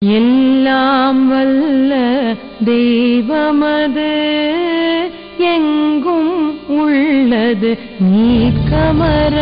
எல்லாம் வல்ல தெய்வமது எங்கும் உள்ளது நீக்கமர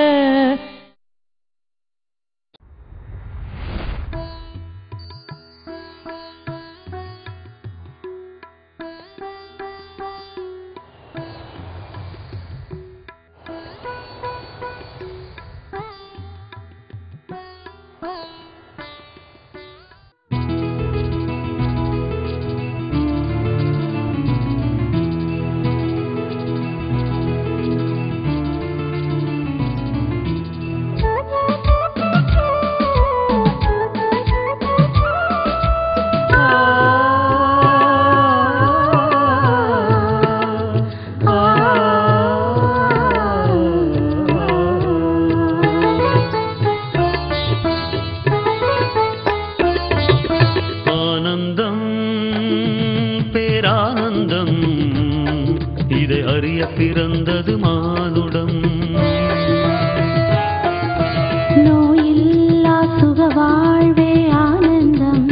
ஆனந்தம் பேரானந்தம் இதை அறிய பிறந்தது மானுடம் நோயில்லா சுக வாழ்வே ஆனந்தம்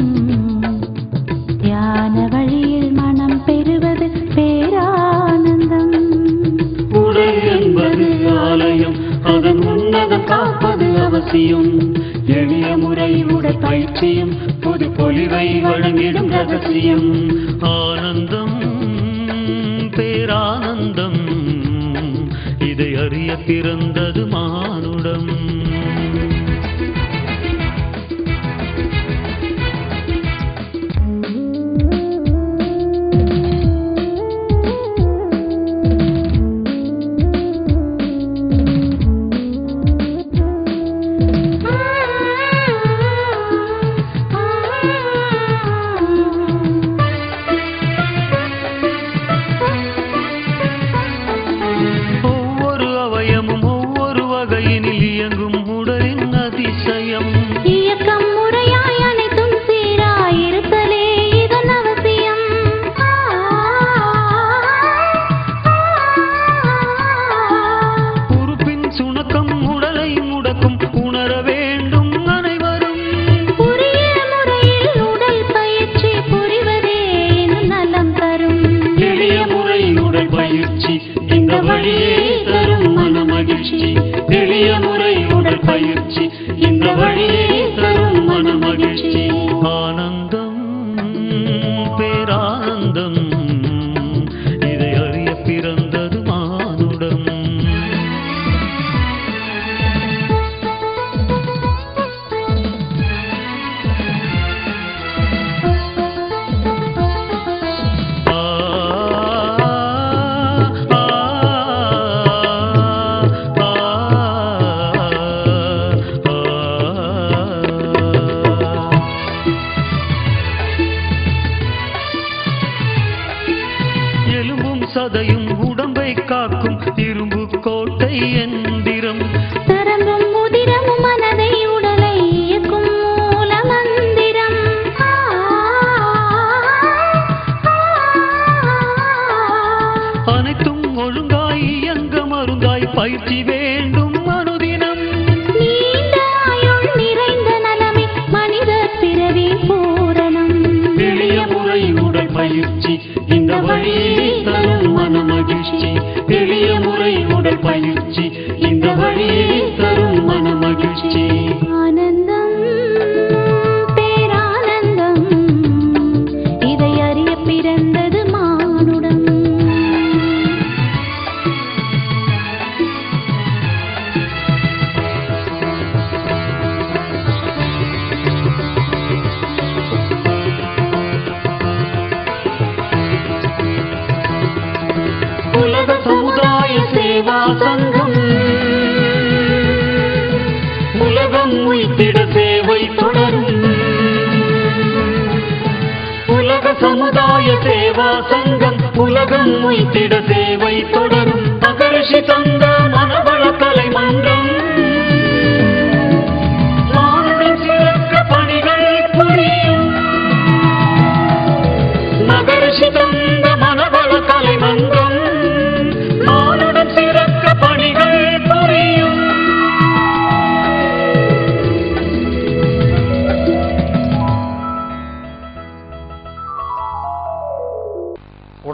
தியான வழியில் மனம் பெறுவது பேரானந்தம் உடல் என்பது ஆலயம் அதன் உன்னதம் காப்பது அவசியம் எளிய முறை உடற்பயிற்சியும் புது பொலிவை வழங்கிடும் ரகசியம் ஆனந்தம் பேரானந்தம் இதை அறிய பிறந்தது மானுடம் ஒவ்வொரு அவயமும் ஒவ்வொரு வகையினில் இயங்கும் உடலின் அதிசயம் இயக்கம் முறையாய் அனைத்தும் சீராய் இருத்தலே இதன் அவசியம் உறுப்பின் சுணக்கம் உடலை முடக்கும் உணர வேண்டும் அனைவரும் உரிய முறையில் உடல் பயிற்சி புரிவதே இன்னும் நலம் தரும் எளிய முறை உடற்பயிற்சி இந்த வழியே தரும் மன மகிழ்ச்சி எளிய முறை உடற்பயிற்சி இந்த வழியே தரும் மன மகிழ்ச்சி ஆனந்தம் பேரானந்தம் இதை அறிய பிறந்தது மானுடம் ஆ ஆ ஆ எலும்பும் சதையும் உடம்பை காக்கும் இரும்பு கோட்டை எந்திரம் தரம்பும் முதிரமும் மனதை உடலை இயக்கும் மூல மந்திரம் அனைத்தும் ஒழுங்காய் இயங்க மருந்தாய் பயிற்சி வேண்டும் அனுதினம் நீண்ட ஆயுள் நிறைந்த நலமே மனித பிறவி பூரணம் எளிய முறை உடற்பயிற்சி இந்த வழியே தரும் மன மகிழ்ச்சி எளிய முறை உடற்பயிற்சி இந்த வழியே தரும் மன மகிழ்ச்சி ஆனந்தம் பேரானந்தம் இதை அறிய பிறந்தது மானுடம் உலக சமுதாய சேவா சங்கம் உலகம் உய்திட சேவை தொடரும் உலக சமுதாய சேவா சங்கம் உலகம் உய்திட சேவை தொடரும் மகரிஷி தந்த மனவள கலை மன்றம் மானுடம் சிறக்க பணிகள் புரியும் மகரிஷி தந்த மனவள கலை மன்றம் மானுடம் சிறக்க பணிகள் புரியும்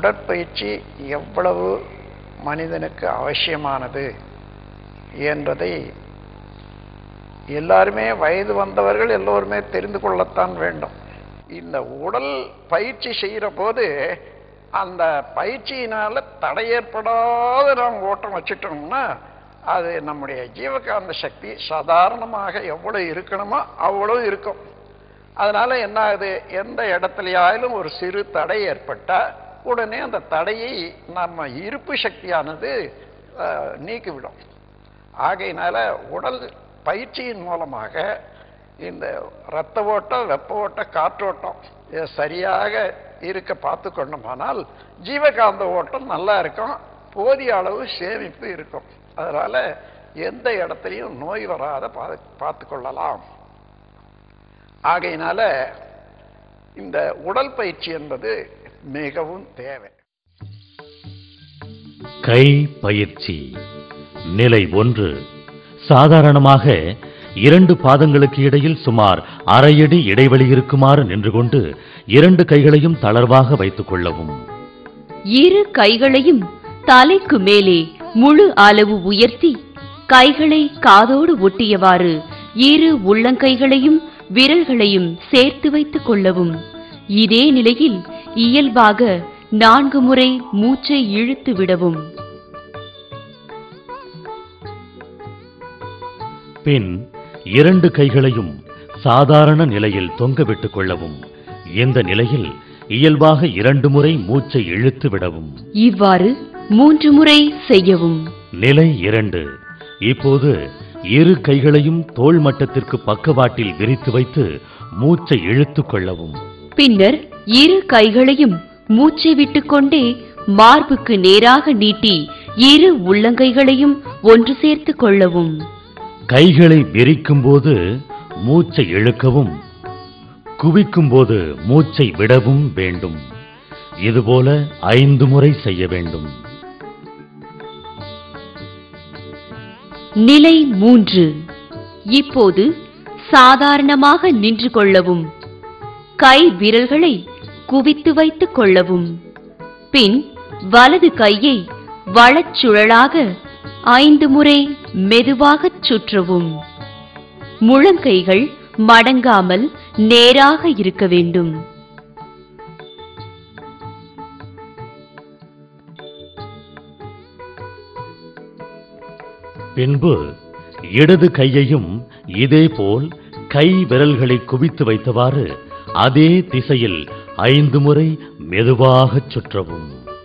உடற்பயிற்சி எவ்வளவு மனிதனுக்கு அவசியமானது என்பதை எல்லாருமே வயது வந்தவர்கள் எல்லோருமே தெரிந்து கொள்ளத்தான் வேண்டும் இந்த உடல் பயிற்சி செய்கிற போது அந்த பயிற்சியினால தடை ஏற்படாத நாம் ஓட்டம் வச்சுட்டோம்னா அது நம்முடைய ஜீவகாந்த சக்தி சாதாரணமாக எவ்வளவு இருக்கணுமோ அவ்வளவு இருக்கும் அதனால என்ன ஆகுது எந்த இடத்துலயாயிலும் ஒரு சிறு தடை ஏற்பட்டா உடனே அந்த தடையை நம்ம இருப்பு சக்தியானது அஹ், நீக்கிவிடும் ஆகையினால உடல் பயிற்சியின் மூலமாக இந்த இரத்த ஓட்டம் வெப்ப ஓட்டம் காற்றோட்டம் இதை சரியாக இருக்க பார்த்து கொண்டோமானால் ஜீவகாந்த ஓட்டம் நல்லா இருக்கும் போதிய அளவு சேமிப்பு இருக்கும் அதனால எந்த இடத்துலையும் நோய் வராத பார்த்து கொள்ளலாம் ஆகையினால இந்த உடல் பயிற்சி என்பது மிகவும் தேவை கை பயிற்சி நிலை ஒன்று சாதாரணமாக இரண்டு பாதங்களுக்கு இடையில் சுமார் அரையடி இடைவெளி இருக்குமாறு நின்று கொண்டு இரண்டு கைகளையும் தளர்வாக வைத்துக் கொள்ளவும் இரு கைகளையும் தலைக்கு மேலே முழு அளவு உயர்த்தி கைகளை காதோடு ஒட்டியவாறு இரு உள்ளங்கைகளையும் விரல்களையும் சேர்த்து வைத்துக் கொள்ளவும் இதே நிலையில் இயல்பாக நான்கு முறை மூச்சை இழுத்து விடவும் பின் இரண்டு கைகளையும் சாதாரண நிலையில் தொங்க விட்டுக் கொள்ளவும் இந்த நிலையில் இயல்பாக இரண்டு முறை மூச்சை இழுத்து விடவும் இவ்வாறு மூன்று முறை செய்யவும் நிலை இரண்டு இப்போது இரு கைகளையும் தோள் மட்டத்திற்கு பக்கவாட்டில் விரித்து வைத்து மூச்சை இழுத்துக் கொள்ளவும் பின்னர் இரு கைகளையும் மூச்சை விட்டுக்கொண்டே மார்புக்கு நேராக நீட்டி இரு உள்ளங்கைகளையும் ஒன்று சேர்த்துக் கொள்ளவும் கைகளை விரிக்கும் போது மூச்சை இழுக்கவும் குவிக்கும் போது மூச்சை விடவும் வேண்டும் இதுபோல ஐந்து முறை செய்ய வேண்டும் நிலை மூன்று இப்போது சாதாரணமாக நின்று கொள்ளவும் கை விரல்களை குவித்து வைத்துக் கொள்ளவும் பின் வலது கையை வலச்சுழலாக ஐந்து முறை மெதுவாகச் சுற்றவும் முழங்கைகள் மடங்காமல் நேராக இருக்க வேண்டும் பின்பு இடது கையையும் இதேபோல் கை விரல்களை குவித்து வைத்தவாறு அதே திசையில் ஐந்து முறை மெதுவாகச் சுற்றவும்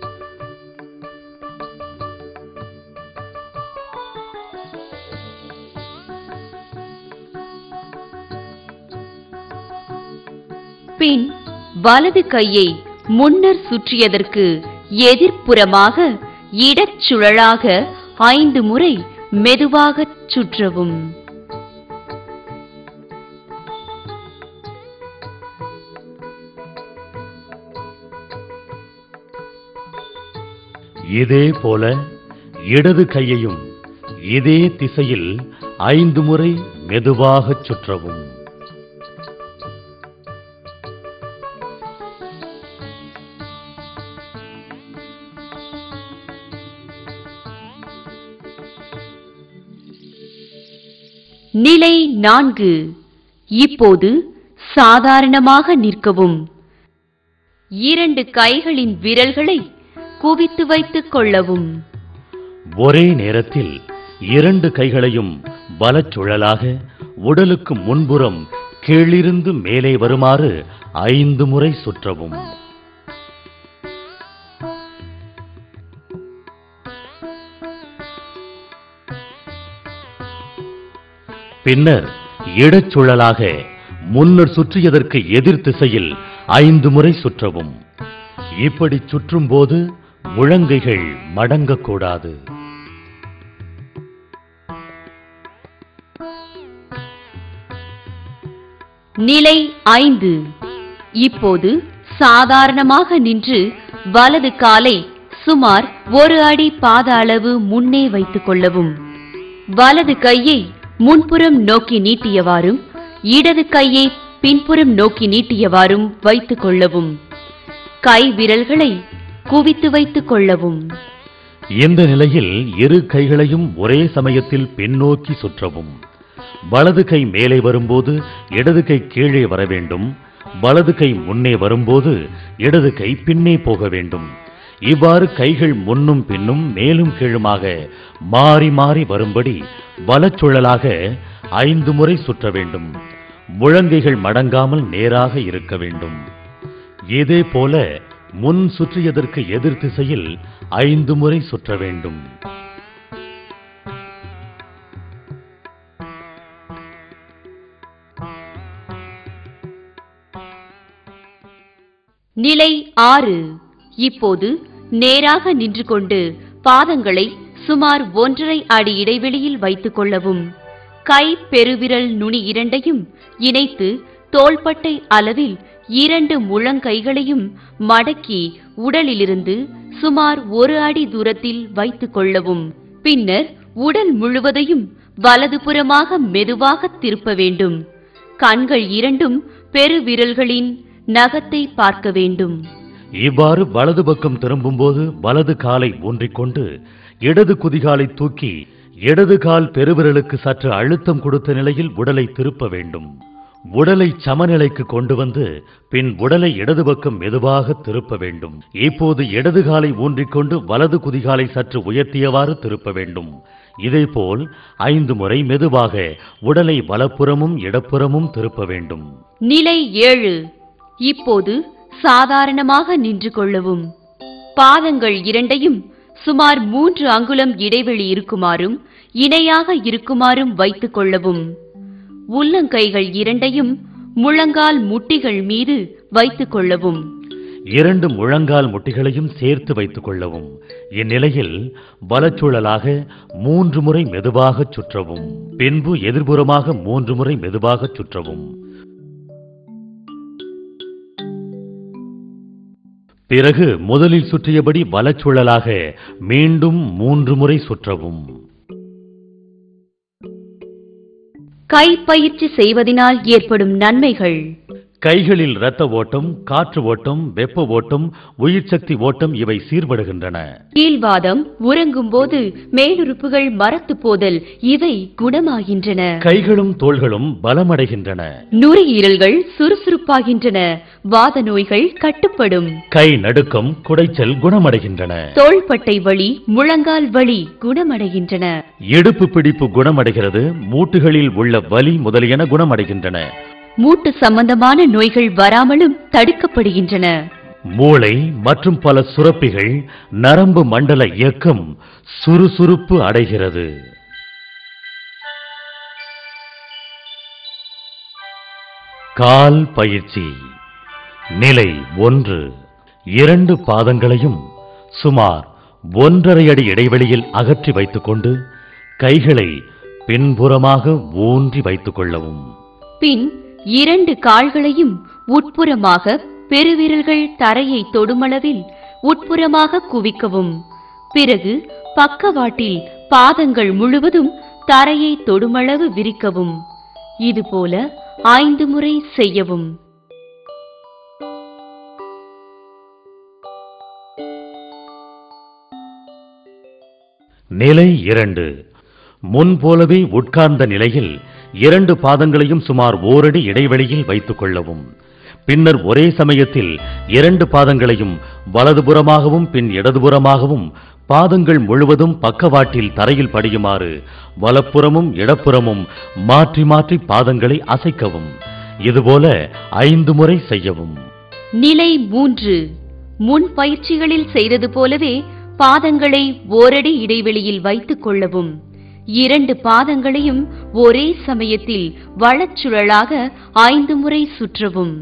பின் வலது கையை முன்னர் சுற்றியதற்கு எதிர்ப்புறமாக இடச்சுழலாக ஐந்து முறை மெதுவாகச் சுற்றவும் இதே போல இடது கையையும் இதே திசையில் ஐந்து முறை மெதுவாகச் சுற்றவும் நிலை நான்கு இப்போது சாதாரணமாக நிற்கவும் இரண்டு கைகளின் விரல்களை குவித்து வைத்துக் கொள்ளவும் ஒரே நேரத்தில் இரண்டு கைகளையும் வலச்சுழலாக உடலுக்கு முன்புறம் கீழிருந்து மேலே வருமாறு ஐந்து முறை சுற்றவும் பின்னர் இடச்சுழலாக முன்னர் சுற்றியதற்கு எதிர் திசையில் ஐந்து முறை சுற்றவும் இப்படி சுற்றும்போது முழங்கைகள் மடங்கக்கூடாது நிலை ஐந்து இப்போது சாதாரணமாக நின்று வலது காலை சுமார் ஒரு அடி பாத அளவு முன்னே வைத்துக் கொள்ளவும் வலது கையை முன்புறம் நோக்கி நீட்டியவாறும் இடது கையை பின்புறம் நோக்கி நீட்டியவாறும் வைத்துக் கொள்ளவும் கை விரல்களை குவித்து வைத்துக் கொள்ளவும் இந்த நிலையில் இரு கைகளையும் ஒரே சமயத்தில் பின்னோக்கி சுற்றவும் வலது கை மேலே வரும்போது இடது கை கீழே வர வேண்டும் வலது கை முன்னே வரும்போது இடது கை பின்னே போக வேண்டும் இவ்வாறு கைகள் முன்னும் பின்னும் மேலும் கீழுமாக மாறி மாறி வரும்படி வலச்சுழலாக ஐந்து முறை சுற்ற வேண்டும் முழங்கைகள் மடங்காமல் நேராக இருக்க வேண்டும் இதே போல முன் சுற்றியதற்கு எதிர் திசையில் ஐந்து முறை சுற்ற வேண்டும் நிலை ஆறு இப்போது நேராக நின்று கொண்டு பாதங்களை சுமார் ஒன்றரை அடி இடைவெளியில் வைத்துக் கொள்ளவும் கை பெருவிரல் நுனி இரண்டையும் இணைத்து தோள்பட்டை அளவில் இரண்டு முழங்கைகளையும் மடக்கி உடலிலிருந்து சுமார் ஒரு அடி தூரத்தில் வைத்துக் கொள்ளவும் பின்னர் உடல் முழுவதையும் வலதுபுறமாக மெதுவாக திருப்ப வேண்டும் கண்கள் இரண்டும் பெருவிரல்களின் நகத்தை பார்க்க வேண்டும் இவ்வாறு வலது பக்கம் திரும்பும்போது வலது காலை ஊன்றிக்கொண்டு இடது குதிகாலை தூக்கி இடது கால் பெருவிரலுக்கு சற்று அழுத்தம் கொடுத்த நிலையில் உடலை திருப்ப வேண்டும் உடலை சமநிலைக்கு கொண்டு வந்து பின் உடலை இடது பக்கம் மெதுவாக திருப்ப வேண்டும் இப்போது இடது காலை ஊன்றிக்கொண்டு வலது குதிகாலை சற்று உயர்த்தியவாறு திருப்ப வேண்டும் இதேபோல் ஐந்து முறை மெதுவாக உடலை வலப்புறமும் இடப்புறமும் திருப்ப வேண்டும் நிலை ஏழு இப்போது சாதாரணமாக நின்று கொள்ளவும் பாதங்கள் இரண்டையும் சுமார் மூன்று அங்குலம் இடைவெளி இருக்குமாறும் இணையாக இருக்குமாறும் வைத்துக் கொள்ளவும் உள்ளங்கைகள் இரண்டையும் முழங்கால் முட்டிகள் மீது வைத்துக் கொள்ளவும் இரண்டு முழங்கால் முட்டிகளையும் சேர்த்து வைத்துக் கொள்ளவும் இந்நிலையில் வலச்சுழலாக மூன்று முறை மெதுவாகச் சுற்றவும் பின்பு எதிர்புறமாக மூன்று முறை மெதுவாகச் சுற்றவும் பிறகு முதலில் சுற்றியபடி வலச்சுழலாக மீண்டும் மூன்று முறை சுற்றவும் கை பயிற்சி செய்வதனால் ஏற்படும் நன்மைகள் கைகளில் இரத்த ஓட்டம் காற்று ஓட்டம் வெப்ப ஓட்டம் உயிர் சக்தி ஓட்டம் இவை சீர்படுகின்றன கீழ்வாதம் உறங்கும்போது மேலுறுப்புகள் மரத்துப் போதல் இவை குணமாகின்றன கைகளும் தோள்களும் பலமடைகின்றன நுரையீரல்கள் சுறுசுறுப்பாகின்றன வாத நோய்கள் கட்டுப்படும் கை நடுக்கம் குடைச்சல் குணமடைகின்றன தோள்பட்டை வலி முழங்கால் வலி குணமடைகின்றன இடுப்பு பிடிப்பு குணமடைகிறது மூட்டுகளில் உள்ள வலி முதலியன குணமடைகின்றன மூட்டு சம்பந்தமான நோய்கள் வராமலும் தடுக்கப்படுகின்றன மூளை மற்றும் பல சுரப்பிகள் நரம்பு மண்டல இயக்கம் சுறுசுறுப்பு அடைகிறது கால் பயிற்சி நிலை ஒன்று இரண்டு பாதங்களையும் சுமார் ஒன்றரை அடி இடைவெளியில் அகற்றி வைத்துக்கொண்டு கைகளை பின்புறமாக ஊன்றி வைத்துக் கொள்ளவும் பின் இரண்டு கால்களையும் உட்புறமாக பெருவிரல்கள் தரையை தொடுமளவில் உட்புறமாக குவிக்கவும் பிறகு பக்கவாட்டில் பாதங்கள் முழுவதும் தரையை தொடுமளவு விரிக்கவும் இதுபோல ஐந்து முறை செய்யவும் நிலை இரண்டு முன்போலவே உட்கார்ந்த நிலையில் இரண்டு பாதங்களையும் சுமார் ஓரடி இடைவெளியில் வைத்துக் கொள்ளவும் பின்னர் ஒரே சமயத்தில் இரண்டு பாதங்களையும் வலதுபுறமாகவும் பின் இடதுபுறமாகவும் பாதங்கள் முழுவதும் பக்கவாட்டில் தரையில் படியுமாறு வலப்புறமும் இடப்புறமும் மாற்றி மாற்றி பாதங்களை அசைக்கவும் இதுபோல ஐந்து முறை செய்யவும் நிலை மூன்று முன் பயிற்சிகளில் செய்தது போலவே பாதங்களை ஓரடி இடைவெளியில் வைத்துக் கொள்ளவும் இரண்டு பாதங்களையும் ஒரே சமயத்தில் வலச்சுழலாக ஐந்து முறை சுற்றவும்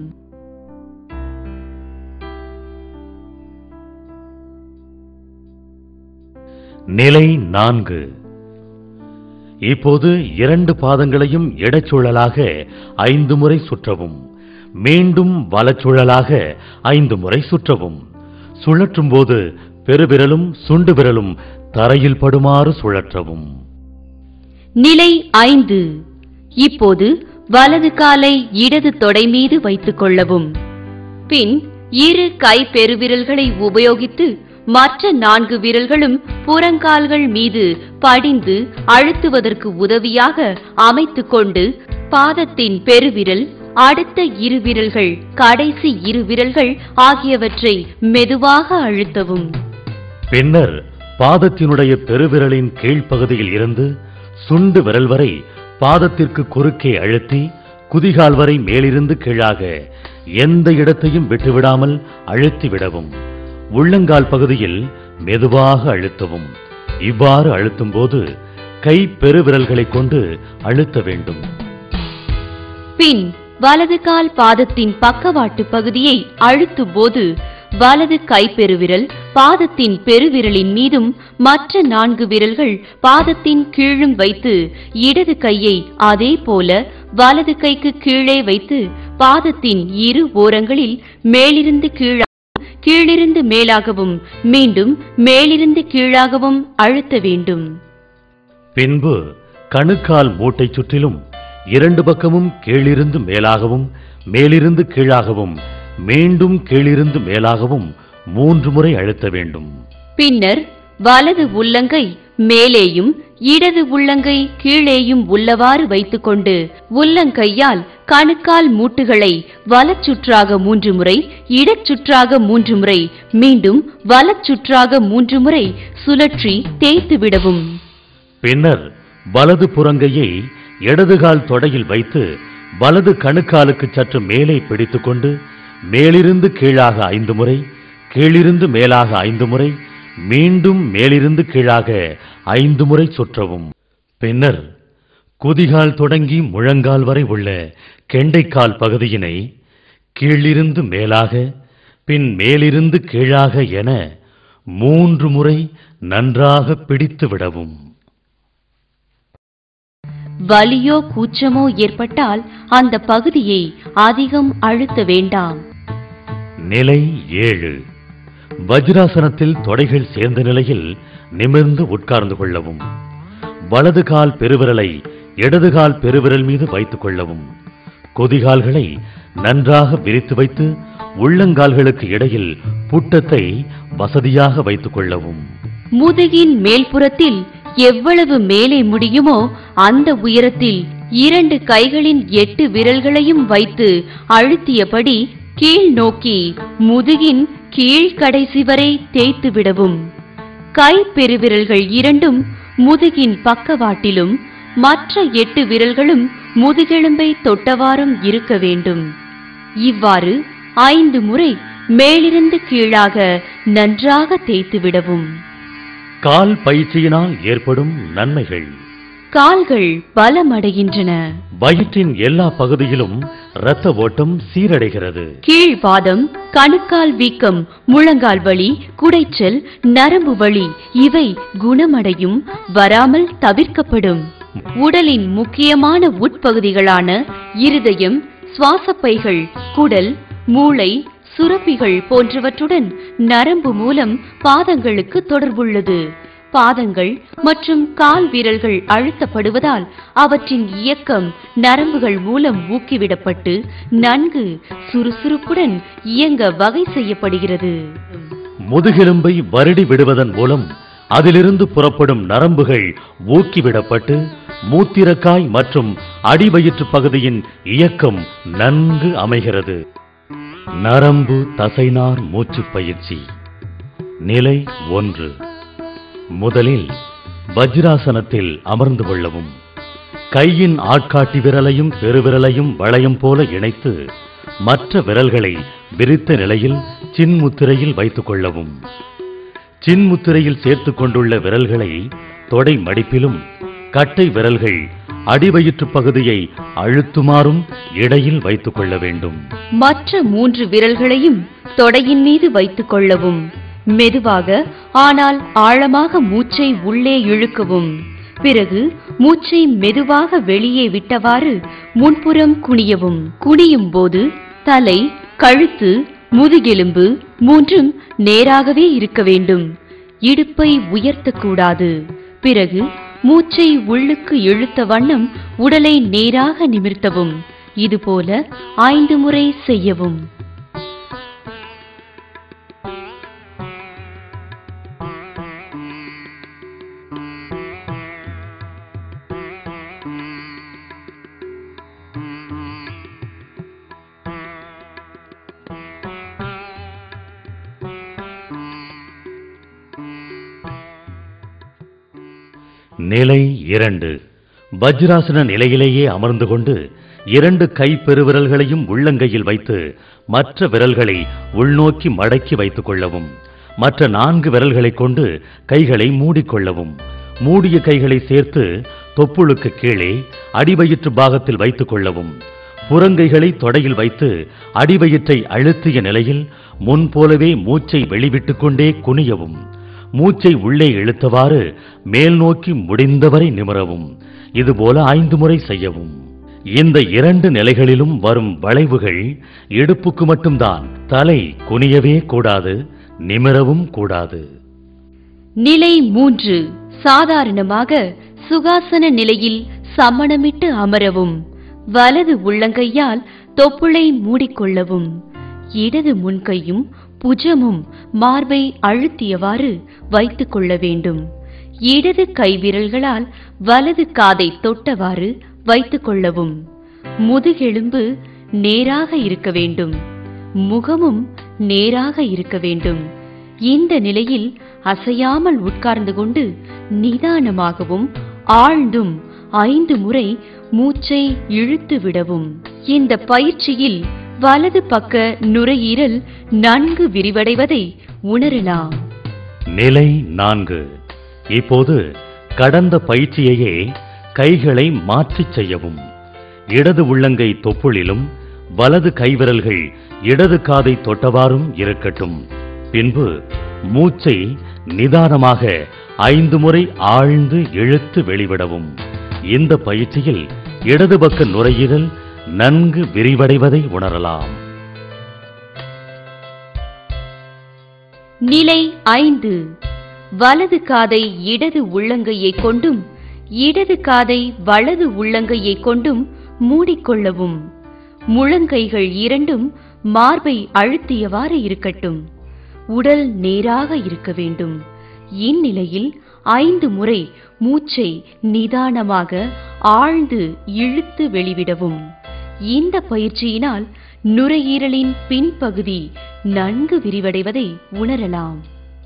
நிலை நான்கு இப்போது இரண்டு பாதங்களையும் இடச்சுழலாக ஐந்து முறை சுற்றவும் மீண்டும் வலச்சுழலாக ஐந்து முறை சுற்றவும் சுழற்றும் போது பெருவிரலும் சுண்டு விரலும் தரையில் படுமாறு சுழற்றவும் நிலை ஐந்து இப்போது வலது காலை இடது தொடை மீது வைத்துக் கொள்ளவும் பின் இரு கை பெருவிரல்களை உபயோகித்து மற்ற நான்கு விரல்களும் புறங்கால்கள் மீது படிந்து அழுத்துவதற்கு உதவியாக அமைத்துக் கொண்டு பாதத்தின் பெருவிரல் அடுத்த இரு விரல்கள் கடைசி இரு விரல்கள் ஆகியவற்றை மெதுவாக அழுத்தவும் பின்னர் பாதத்தினுடைய பெருவிரலின் கீழ்ப்பகுதியில் இருந்து சுண்டு விரல் வரை பாதத்திற்கு குறுக்கே அழுத்தி குதிகால் வரை மேலிருந்து கீழாக எந்த இடத்தையும் விட்டுவிடாமல் அழுத்தி விடவும் உள்ளங்கால் பகுதியில் மெதுவாக அழுத்தவும் இவ்வாறு அழுத்தும் போது கை பெருவிரல்களைக் கொண்டு அழுத்த வேண்டும் பின் வலது கால் பாதத்தின் பக்கவாட்டு பகுதியை அழுத்தும் போது வலது கைப்பெருவிரல் பாதத்தின் பெருவிரலின் மீதும் மற்ற நான்கு விரல்கள் பாதத்தின் கீழும் வைத்து இடது கையை அதே போல வலது கைக்கு கீழே வைத்து பாதத்தின் இரு ஓரங்களில் மேலிருந்து கீழாகவும் கீழிருந்து மேலாகவும் மீண்டும் மேலிருந்து கீழாகவும் அழுத்த வேண்டும் பின்பு கணுக்கால் மூட்டை சுற்றிலும் இரண்டு பக்கமும் கீழிருந்து மேலாகவும் மேலிருந்து கீழாகவும் மீண்டும் கீழிருந்து மேலாகவும் மூன்று முறை அழுத்த வேண்டும் பின்னர் வலது உள்ளங்கை மேலேயும் இடது உள்ளங்கை கீழேயும் உள்ளவாறு வைத்துக்கொண்டு உள்ளங்கையால் கணுக்கால் மூட்டுகளை வலச்சுற்றாக மூன்று முறை இடச்சுற்றாக மூன்று முறை மீண்டும் வலச்சுற்றாக மூன்று முறை சுழற்றி தேய்த்து விடவும் பின்னர் வலது புறங்கையை இடதுகால் தொடையில் வைத்து வலது கணுக்காலுக்கு சற்று மேலே பிடித்துக்கொண்டு மேலிருந்து கீழாக ஐந்து முறை கீழிருந்து மேலாக ஐந்து முறை மீண்டும் மேலிருந்து கீழாக ஐந்து முறை சுற்றவும் பின்னர் குதிகால் தொடங்கி முழங்கால் வரை உள்ள கெண்டைக்கால் பகுதியினை கீழிருந்து மேலாக பின் மேலிருந்து கீழாக என மூன்று முறை நன்றாக பிடித்து விடவும் வலியோ கூச்சமோ ஏற்பட்டால் அந்த பகுதியை அதிகம் அழுத்த வேண்டாம் நிலை ஏழு வஜ்ராசனத்தில் தொடைகள் சேர்ந்த நிலையில் நிமிர்ந்து உட்கார்ந்து கொள்ளவும் வலது கால் பெருவிரலை இடது கால் பெருவிரல் மீது வைத்துக் கொள்ளவும் கொதிகால்களை நன்றாக விரித்து வைத்து உள்ளங்கால்களுக்கு இடையில் புட்டத்தை வசதியாக வைத்துக் கொள்ளவும் முதுகின் மேல்புறத்தில் எவ்வளவு மேலே முடியுமோ அந்த உயரத்தில் இரண்டு கைகளின் எட்டு விரல்களையும் வைத்து அழுத்தியபடி கீழ் நோக்கி முதுகின் கீழ் கடைசி வரை தேய்த்து விடவும் கை பெருவிரல்கள் இரண்டும் முதுகின் பக்கவாட்டிலும் மற்ற எட்டு விரல்களும் முதுகெலும்பை தொட்டவாறும் இருக்க வேண்டும் இவ்வாறு ஐந்து முறை மேலிருந்து கீழாக நன்றாக தேய்த்து விடவும் கால் பயிற்சியினால் ஏற்படும் நன்மைகள் கால்கள் பலமடைகின்றன வயிற்றின் எல்லா பகுதியிலும் இரத்த ஓட்டம் சீரடைகிறது கீழ்பாதம் கணுக்கால் வீக்கம் முழங்கால் வலி குடைச்சல் நரம்பு வலி இவை குணமடையும் வராமல் தவிர்க்கப்படும் உடலின் முக்கியமான உட்பகுதிகளான இருதயம் சுவாசப்பைகள் குடல் மூளை சுரப்பிகள் போன்றவற்றுடன் நரம்பு மூலம் பாதங்களுக்கு தொடர்புள்ளது பாதங்கள் மற்றும் கால் வீரல்கள் அழுத்தப்படுவதால் அவற்றின் இயக்கம் நரம்புகள் மூலம் ஊக்கிவிடப்பட்டு நன்கு சுறுசுறுப்புடன் இயங்க வகை செய்யப்படுகிறது முதுகெலும்பை வருடி விடுவதன் மூலம் அதிலிருந்து புறப்படும் நரம்புகள் ஊக்கிவிடப்பட்டு மூத்திரக்காய் மற்றும் அடிவயிற்று பகுதியின் இயக்கம் நன்கு அமைகிறது நரம்பு தசைநார் மூச்சுப் பயிற்சி நிலை ஒன்று முதலில் வஜ்ராசனத்தில் அமர்ந்து கொள்ளவும் கையின் ஆட்காட்டி விரலையும் பெருவிரலையும் வளையம் போல இணைத்து மற்ற விரல்களை விரித்த நிலையில் சின்முத்திரையில் வைத்துக் கொள்ளவும் சின்முத்திரையில் சேர்த்துக் கொண்டுள்ள விரல்களை தொடை மடிப்பிலும் கட்டை விரல்கள் அடிவயிற்று பகுதியை அழுத்துமாறும் இடையில் வைத்துக் கொள்ள வேண்டும் மற்ற மூன்று விரல்களையும் தொடையின் மீது வைத்துக் கொள்ளவும் மெதுவாக ஆனால் ஆழமாக மூச்சை உள்ளே இழுக்கவும் பிறகு மூச்சை மெதுவாக வெளியே விட்டவாறு முன்புறம் குனியவும் குனியும் போது தலை கழுத்து முதுகெலும்பு மூன்றும் நேராகவே இருக்க வேண்டும் இடுப்பை உயர்த்தக்கூடாது பிறகு மூச்சை உள்ளுக்கு இழுத்த வண்ணம் உடலை நேராக நிமிர்த்தவும் இதுபோல ஐந்து முறை செய்யவும் நிலை இரண்டு வஜ்ராசன நிலையிலேயே அமர்ந்து கொண்டு இரண்டு கை பெருவிரல்களையும் உள்ளங்கையில் வைத்து மற்ற விரல்களை உள்நோக்கி மடக்கி வைத்துக் கொள்ளவும் மற்ற நான்கு விரல்களைக் கொண்டு கைகளை மூடிக்கொள்ளவும் மூடிய கைகளை சேர்த்து தொப்புளுக்கு கீழே அடிவயிற்று பாகத்தில் வைத்துக் கொள்ளவும் புறங்கைகளை தொடையில் வைத்து அடிவயிற்றை அழுத்திய நிலையில் முன் போலவே மூச்சை வெளிவிட்டுக் கொண்டே குனியவும் மூச்சை உள்ளே இழுத்தவாறு மேல் நோக்கி முடிந்தவரை நிமிரவும் இதுபோல ஐந்து முறை செய்யவும் இந்த இரண்டு நிலைகளிலும் வரும் வளைவுகள் இடுப்புக்கு மட்டும்தான் தலை குனியவே கூடாது நிமிரவும் கூடாது நிலை மூன்று சாதாரணமாக சுகாசன நிலையில் சமணமிட்டு அமரவும் வலது உள்ளங்கையால் தொப்புளை மூடிக்கொள்ளவும் இடது முன்கையும் புஜமும் மார்பை அழுத்தியவாறு வைத்துக் கொள்ள வேண்டும் இடது கைவிரல்களால் வலது காதை தொட்டவாறு வைத்துக் கொள்ளவும் முதுகெலும்பு நேராக இருக்க வேண்டும் முகமும் நேராக இருக்க வேண்டும் இந்த நிலையில் அசையாமல் உட்கார்ந்து கொண்டு நிதானமாகவும் ஆழ்ந்தும் ஐந்து முறை மூச்சை இழுத்து விடவும் இந்த பயிற்சியில் வலது பக்க நுரையீரல் நன்கு விரிவடைவதை உணரலாம் நிலை நான்கு இப்போது கடந்த பயிற்சியையே கைகளை மாற்றிச் செய்யவும் இடது உள்ளங்கை தொப்புளிலும் வலது கைவிரல்கள் இடது காதை தொட்டவாறும் இருக்கட்டும் பின்பு மூச்சை நிதானமாக ஐந்து முறை ஆழ்ந்து இழுத்து வெளிவிடவும் இந்த பயிற்சியில் இடது பக்க நுரையீரல் நன்கு விரிவடைவதை உணரலாம் நிலை ஐந்து வலது காதை இடது உள்ளங்கையை கொண்டும் இடது காதை வலது உள்ளங்கையை கொண்டும் மூடிக்கொள்ளவும் முழங்கைகள் இரண்டும் மார்பை அழுத்தியவாறு இருக்கட்டும் உடல் நேராக இருக்க வேண்டும் இந்நிலையில் ஐந்து முறை மூச்சை நிதானமாக ஆழ்ந்து இழுத்து வெளிவிடவும் இந்த பயிற்சியினால் நுரையீரலின் பின்பகுதி நன்கு விரிவடைவதை உணரலாம்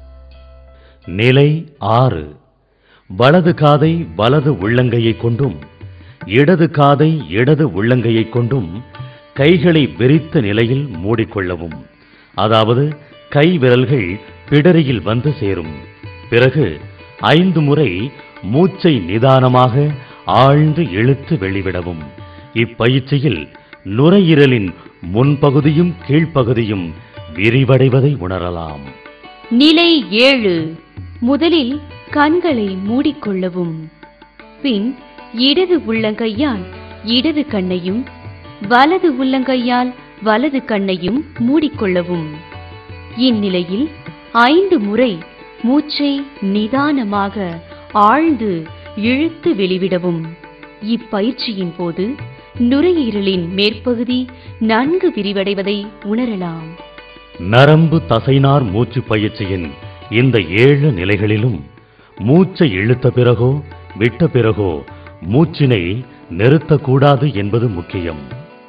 நிலை ஆறு வலது காதை வலது உள்ளங்கையை கொண்டும் இடது காதை இடது உள்ளங்கையை கொண்டும் கைகளை விரித்த நிலையில் மூடிக்கொள்ளவும் அதாவது கை விரல்கள் பிடரியில் வந்து சேரும் பிறகு ஐந்து முறை மூச்சை நிதானமாக ஆழ்ந்து இழுத்து வெளிவிடவும் இப்பயிற்சியில் நுரையீரலின் முன்பகுதியும் கீழ்ப்பகுதியும் விரிவடைவதை உணரலாம் நிலை ஏழு முதலில் கண்களை மூடிக்கொள்ளவும் பின் இடது உள்ளங்கையால் இடது கண்ணையும் வலது உள்ளங்கையால் வலது கண்ணையும் மூடிக்கொள்ளவும் இந்நிலையில் ஐந்து முறை மூச்சை நிதானமாக ஆழ்ந்து இழுத்து வெளிவிடவும் இப்பயிற்சியின் போது நுரையீரலின் மேற்பகுதி நன்கு விரிவடைவதை உணரலாம் நரம்பு தசைனார் மூச்சு பயிற்சியின் இந்த ஏழு நிலைகளிலும் மூச்சை இழுத்த பிறகோ விட்ட பிறகோ மூச்சினை நிறுத்தக்கூடாது என்பது முக்கியம்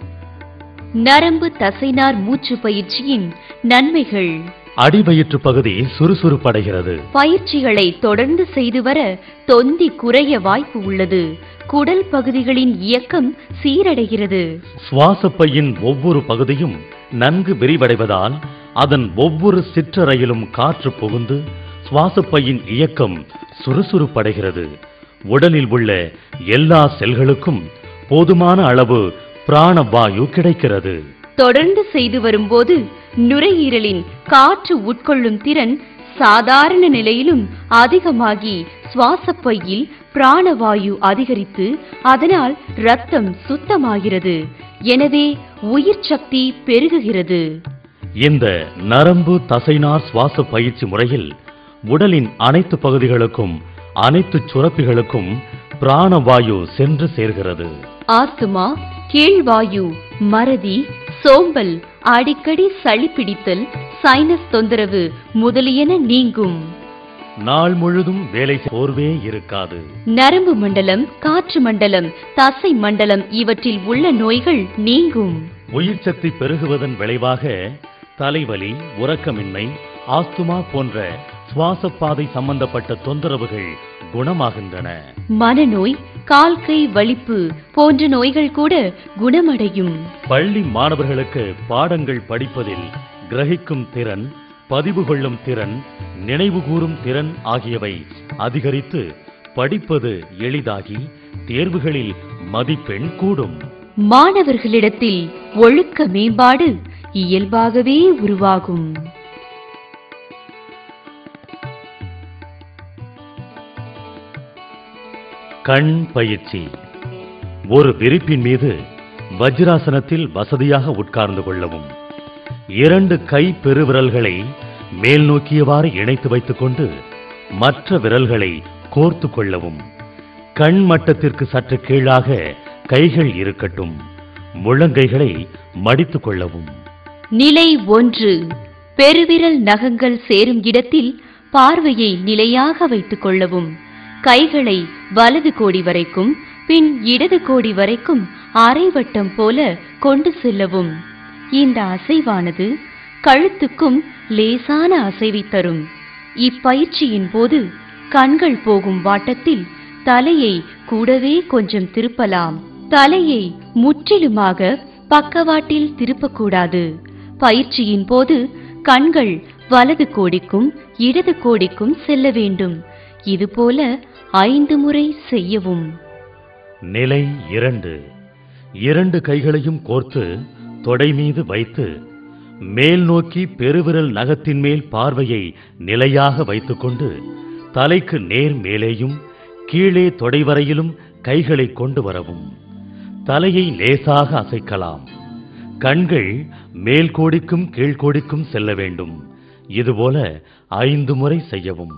நரம்பு தசைனார் மூச்சு பயிற்சியின் நன்மைகள் அடிவயிற்று பகுதி சுறுசுறுப்படைகிறது பயிற்சிகளை தொடர்ந்து செய்து வர தொந்தி குறைய வாய்ப்பு உள்ளது குடல் பகுதிகளின் இயக்கம் சீரடைகிறது சுவாசப்பையின் ஒவ்வொரு பகுதியும் நன்கு விரிவடைவதால் அதன் ஒவ்வொரு சிற்றறையிலும் காற்று புகுந்து சுவாசப்பையின் இயக்கம் சுறுசுறுப்படைகிறது உடலில் உள்ள எல்லா செல்களுக்கும் போதுமான அளவு பிராணவாயு கிடைக்கிறது தொடர்ந்து செய்து வரும்போது நுரையீரலின் காற்று உட்கொள்ளும் திறன் சாதாரண நிலையிலும் அதிகமாகி சுவாசப்பையில் பிராணவாயு அதிகரித்து அதனால் ரத்தம் சுத்தமாகிறது எனவே உயிர் சக்தி பெருகுகிறது இந்த நரம்பு தசைனார் சுவாச பயிற்சி முறையில் உடலின் அனைத்து பகுதிகளுக்கும் அனைத்து சுரப்பிகளுக்கும் பிராணவாயு சென்று சேர்கிறது ஆஸ்துமா கீழ்வாயு மறதி சோம்பல் அடிக்கடி சளி பிடித்தல் சைனஸ் தொந்தரவு முதலியன நீங்கும் நாள் முழுதும் வேலை சோர்வே இருக்காது நரம்பு மண்டலம் காற்று மண்டலம் தசை மண்டலம் இவற்றில் உள்ள நோய்கள் நீங்கும் உயிர் சக்தி பெருகுவதன் விளைவாக தலைவலி உறக்கமின்மை ஆஸ்துமா போன்ற சுவாசப்பாதை சம்பந்தப்பட்ட தொந்தரவுகள் குணமாகின்றன மனநோய் கால் கை வலிப்பு போன்ற நோய்கள் கூட குணமடையும் பள்ளி மாணவர்களுக்கு பாடங்கள் படிப்பதில் கிரகிக்கும் திறன் பதிவு கொள்ளும் திறன் நினைவு கூறும் திறன் ஆகியவை அதிகரித்து படிப்பது எளிதாகி தேர்வுகளில் மதிப்பெண் கூடும் மாணவர்களிடத்தில் ஒழுக்க மேம்பாடு இயல்பாகவே உருவாகும் கண் பயிற்சி ஒரு விரிப்பின் மீது வஜ்ராசனத்தில் வசதியாக உட்கார்ந்து கொள்ளவும் இரண்டு கை பெருவிரல்களை மேல் நோக்கியவாறு இணைத்து வைத்துக்கொண்டு மற்ற விரல்களை கோர்த்து கொள்ளவும் கண் மட்டத்திற்கு சற்று கீழாக கைகள் இருக்கட்டும் முழங்கைகளை மடித்துக் கொள்ளவும் நிலை ஒன்று பெருவிரல் நகங்கள் சேரும் இடத்தில் பார்வையை நிலையாக வைத்துக் கொள்ளவும் கைகளை வலது கோடி வரைக்கும் பின் இடது கோடி வரைக்கும் அரைவட்டம் போல கொண்டு செல்லவும் இந்த அசைவானது கழுத்துக்கும் லேசான அசைவை தரும் இப்பயிற்சியின் போது கண்கள் போகும் வாட்டத்தில் தலையை கூடவே கொஞ்சம் திருப்பலாம் தலையை முற்றிலுமாக பக்கவாட்டில் திருப்பக்கூடாது பயிற்சியின் போது கண்கள் வலது கோடிக்கும் இடது கோடிக்கும் செல்ல வேண்டும் இதுபோல ஐந்து முறை செய்யவும் நிலை இரண்டு இரண்டு கைகளையும் கோர்த்து தொடை மீது வைத்து மேல் நோக்கி பெருவிரல் நகத்தின் மேல் பார்வையை நிலையாக வைத்துக்கொண்டு தலைக்கு நேர் மேலேயும் கீழே தொடை வரையிலும் கைகளை கொண்டு வரவும் தலையை லேசாக அசைக்கலாம் கண்கள் மேல் கோடிக்கும் கீழ்கோடிக்கும் செல்ல வேண்டும் இதுபோல ஐந்து முறை செய்யவும்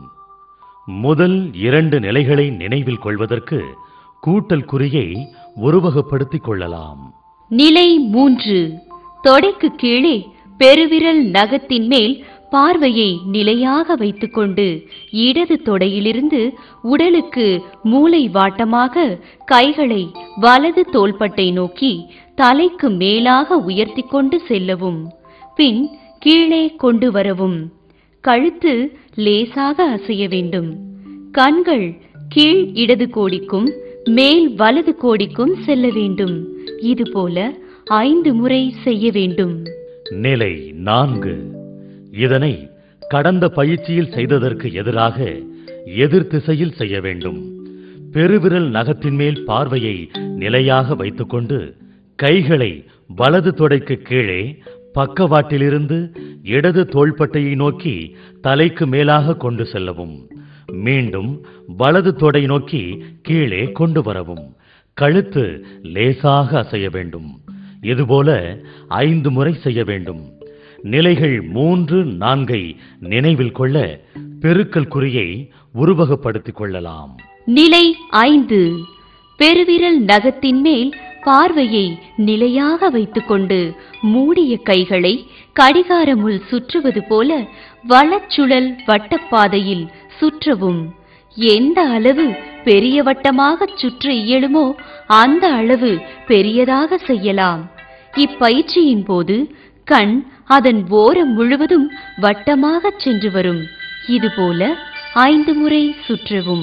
முதல் இரண்டு நிலைகளை நினைவில் கொள்வதற்கு கூட்டல் குறியை உருவகப்படுத்திக் கொள்ளலாம் நிலை மூன்று தொடைக்கு கீழே பெருவிரல் நகத்தின் மேல் பார்வையை நிலையாக வைத்துக்கொண்டு இடது தொடையிலிருந்து உடலுக்கு மூளை வாட்டமாக கைகளை வலது தோள்பட்டை நோக்கி தலைக்கு மேலாக உயர்த்தி கொண்டு செல்லவும் பின் கீழே கொண்டு வரவும் கழுத்து லேசாக அசைய வேண்டும் கண்கள் கீழ் இடது கோடிக்கும் மேல் வலது கோடிக்கும் செல்ல வேண்டும் இதுபோல ஐந்து முறை செய்ய வேண்டும் நிலை நான்கு இதனை கடந்த பயிற்சியில் செய்ததற்கு எதிராக எதிர் திசையில் செய்ய வேண்டும் பெருவிரல் நகத்தின் மேல் பார்வையை நிலையாக வைத்துக்கொண்டு கைகளை வலது தொடைக்கு கீழே பக்கவாட்டிலிருந்து இடது தோள்பட்டையை நோக்கி தலைக்கு மேலாக கொண்டு செல்லவும் மீண்டும் வலது தொடை நோக்கி கீழே கொண்டு வரவும் கழுத்து லேசாக அசைய வேண்டும் இதுபோல ஐந்து முறை செய்ய வேண்டும் நிலைகள் மூன்று நான்கை நினைவில் கொள்ள பெருக்கல் குறியை உருவகப்படுத்திக் கொள்ளலாம் நிலை ஐந்து பெருவிரல் நகத்தின் மேல் பார்வையை நிலையாக வைத்துக்கொண்டு மூடிய கைகளை கடிகாரமுள் சுற்றுவது போல வலச்சுழல் வட்டப்பாதையில் சுற்றவும் எந்த அளவு பெரிய வட்டமாகச் சுற்ற இயலுமோ அந்த அளவு பெரியதாக செய்யலாம் இப்பயிற்சியின் போது கண் அதன் ஓரம் முழுவதும் வட்டமாகச் சென்று வரும் இதுபோல ஐந்து முறை சுற்றவும்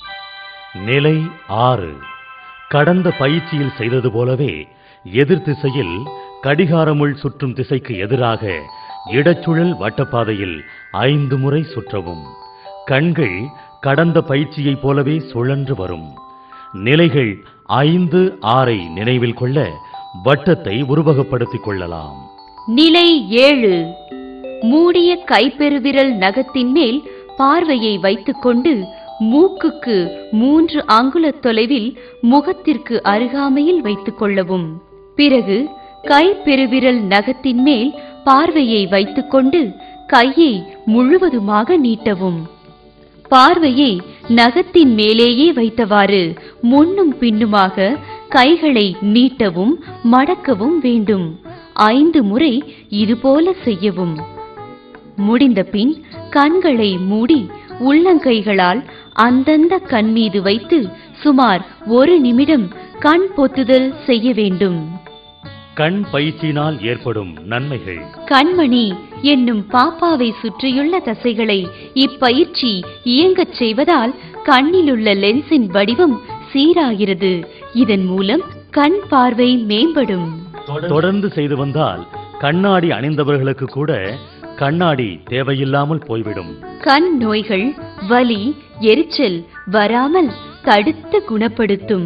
நிலை ஆறு கடந்த பயிற்சியில் செய்தது போலவே எதிர் திசையில் கடிகாரமுள் சுற்றும் திசைக்கு எதிராக இடச்சுழல் வட்டப்பாதையில் ஐந்து முறை சுற்றவும் கண்கள் கடந்த பயிற்சியைப் போலவே சுழன்று வரும் நிலைகள் ஐந்து ஆறை நினைவில் கொள்ள வட்டத்தை உருவகப்படுத்திக் கொள்ளலாம் நிலை ஏழு மூடிய கைப்பெருவிரல் நகத்தின் மேல் பார்வையை வைத்துக்கொண்டு மூக்குக்கு மூன்று அங்குல தொலைவில் முகத்திற்கு அருகாமையில் வைத்துக் கொள்ளவும் பிறகு கைப்பெருவிரல் நகத்தின் மேல் பார்வையை வைத்துக்கொண்டு கையை முழுவதுமாக நீட்டவும் பார்வையை நகத்தின் மேலேயே வைத்தவாறு முன்னும் பின்னுமாக கைகளை நீட்டவும் மடக்கவும் வேண்டும் ஐந்து முறை இதுபோல செய்யவும் முடிந்த பின் கண்களை மூடி உள்ளங்கைகளால் அந்தந்த கண் மீது வைத்து சுமார் ஒரு நிமிடம் கண் பொத்துதல் செய்ய வேண்டும் கண் பயிற்சியினால் ஏற்படும் நன்மைகள் கண்மணி என்னும் பாப்பாவை சுற்றியுள்ள தசைகளை இப்பயிற்சி இயங்கச் செய்வதால் கண்ணிலுள்ள லென்ஸின் வடிவம் சீராகிறது இதன் மூலம் கண் பார்வை மேம்படும் தொடர்ந்து செய்து வந்தால் கண்ணாடி அணிந்தவர்களுக்கு கூட கண்ணாடி தேவையில்லாமல் போய்விடும் கண் நோய்கள் வலி எரிச்சல் வராமல் தடுத்து குணப்படுத்தும்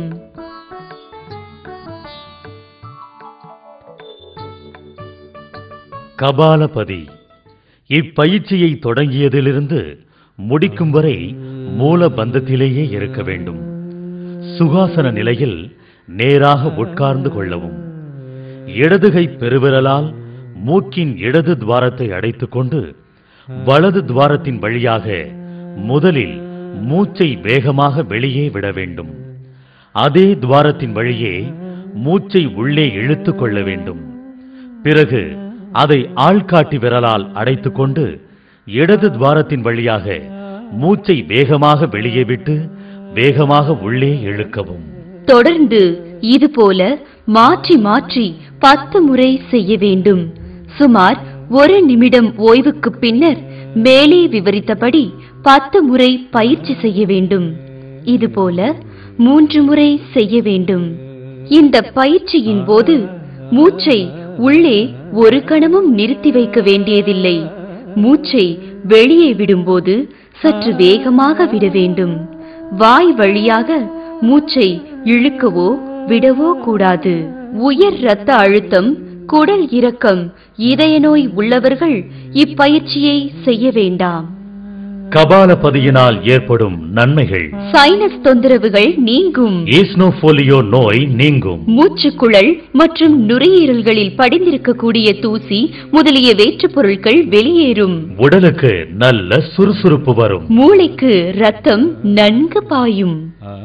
கபாலபதி இப்பயிற்சியை தொடங்கியதிலிருந்து முடிக்கும் வரை மூல பந்தத்திலேயே இருக்க வேண்டும் சுகாசன நிலையில் நேராக உட்கார்ந்து கொள்ளவும் இடதுகை பெருவிரலால் மூக்கின் இடது துவாரத்தை அடைத்துக் கொண்டு வலது துவாரத்தின் வழியாக முதலில் மூச்சை வேகமாக வெளியே விட வேண்டும் அதே துவாரத்தின் வழியே மூச்சை உள்ளே இழுத்துக் கொள்ள வேண்டும் பிறகு அதை ஆள்காட்டி விரலால் அடைத்துக் கொண்டு இடது துவாரத்தின் வழியாக மூச்சை வேகமாக வெளியே விட்டு வேகமாக உள்ளே இழுக்கவும் தொடர்ந்து இதுபோல மாற்றி மாற்றி பத்து முறை செய்ய வேண்டும் சுமார் ஒரு நிமிடம் ஓய்வுக்கு பின்னர் மேலே விவரித்தபடி பத்து முறை பயிற்சி செய்ய வேண்டும் இதுபோல மூன்று முறை செய்ய வேண்டும் இந்த பயிற்சியின் போது மூச்சை உள்ளே ஒரு கணமும் நிறுத்தி வைக்க வேண்டியதில்லை மூச்சை வெளியே விடும்போது சற்று வேகமாக விட வேண்டும் வாய் வழியாக மூச்சை இழுக்கவோ விடவோ கூடாது உயர் இரத்த அழுத்தம் குடல் இறக்கம் இதய நோய் உள்ளவர்கள் இப்பயிற்சியை செய்ய வேண்டாம் கபாலபதியினால் ஏற்படும் நன்மைகள் சைனஸ் தொந்தரவுகள் நீங்கும் ஈஸ்னோபோலியோ நோய் நீங்கும் மூச்சுக்குழல் மற்றும் நுரையீரல்களில் படிந்திருக்கக்கூடிய தூசி முதலிய வேற்றுப் பொருட்கள் வெளியேறும் உடலுக்கு நல்ல சுறுசுறுப்பு வரும் மூளைக்கு ரத்தம் நன்கு பாயும்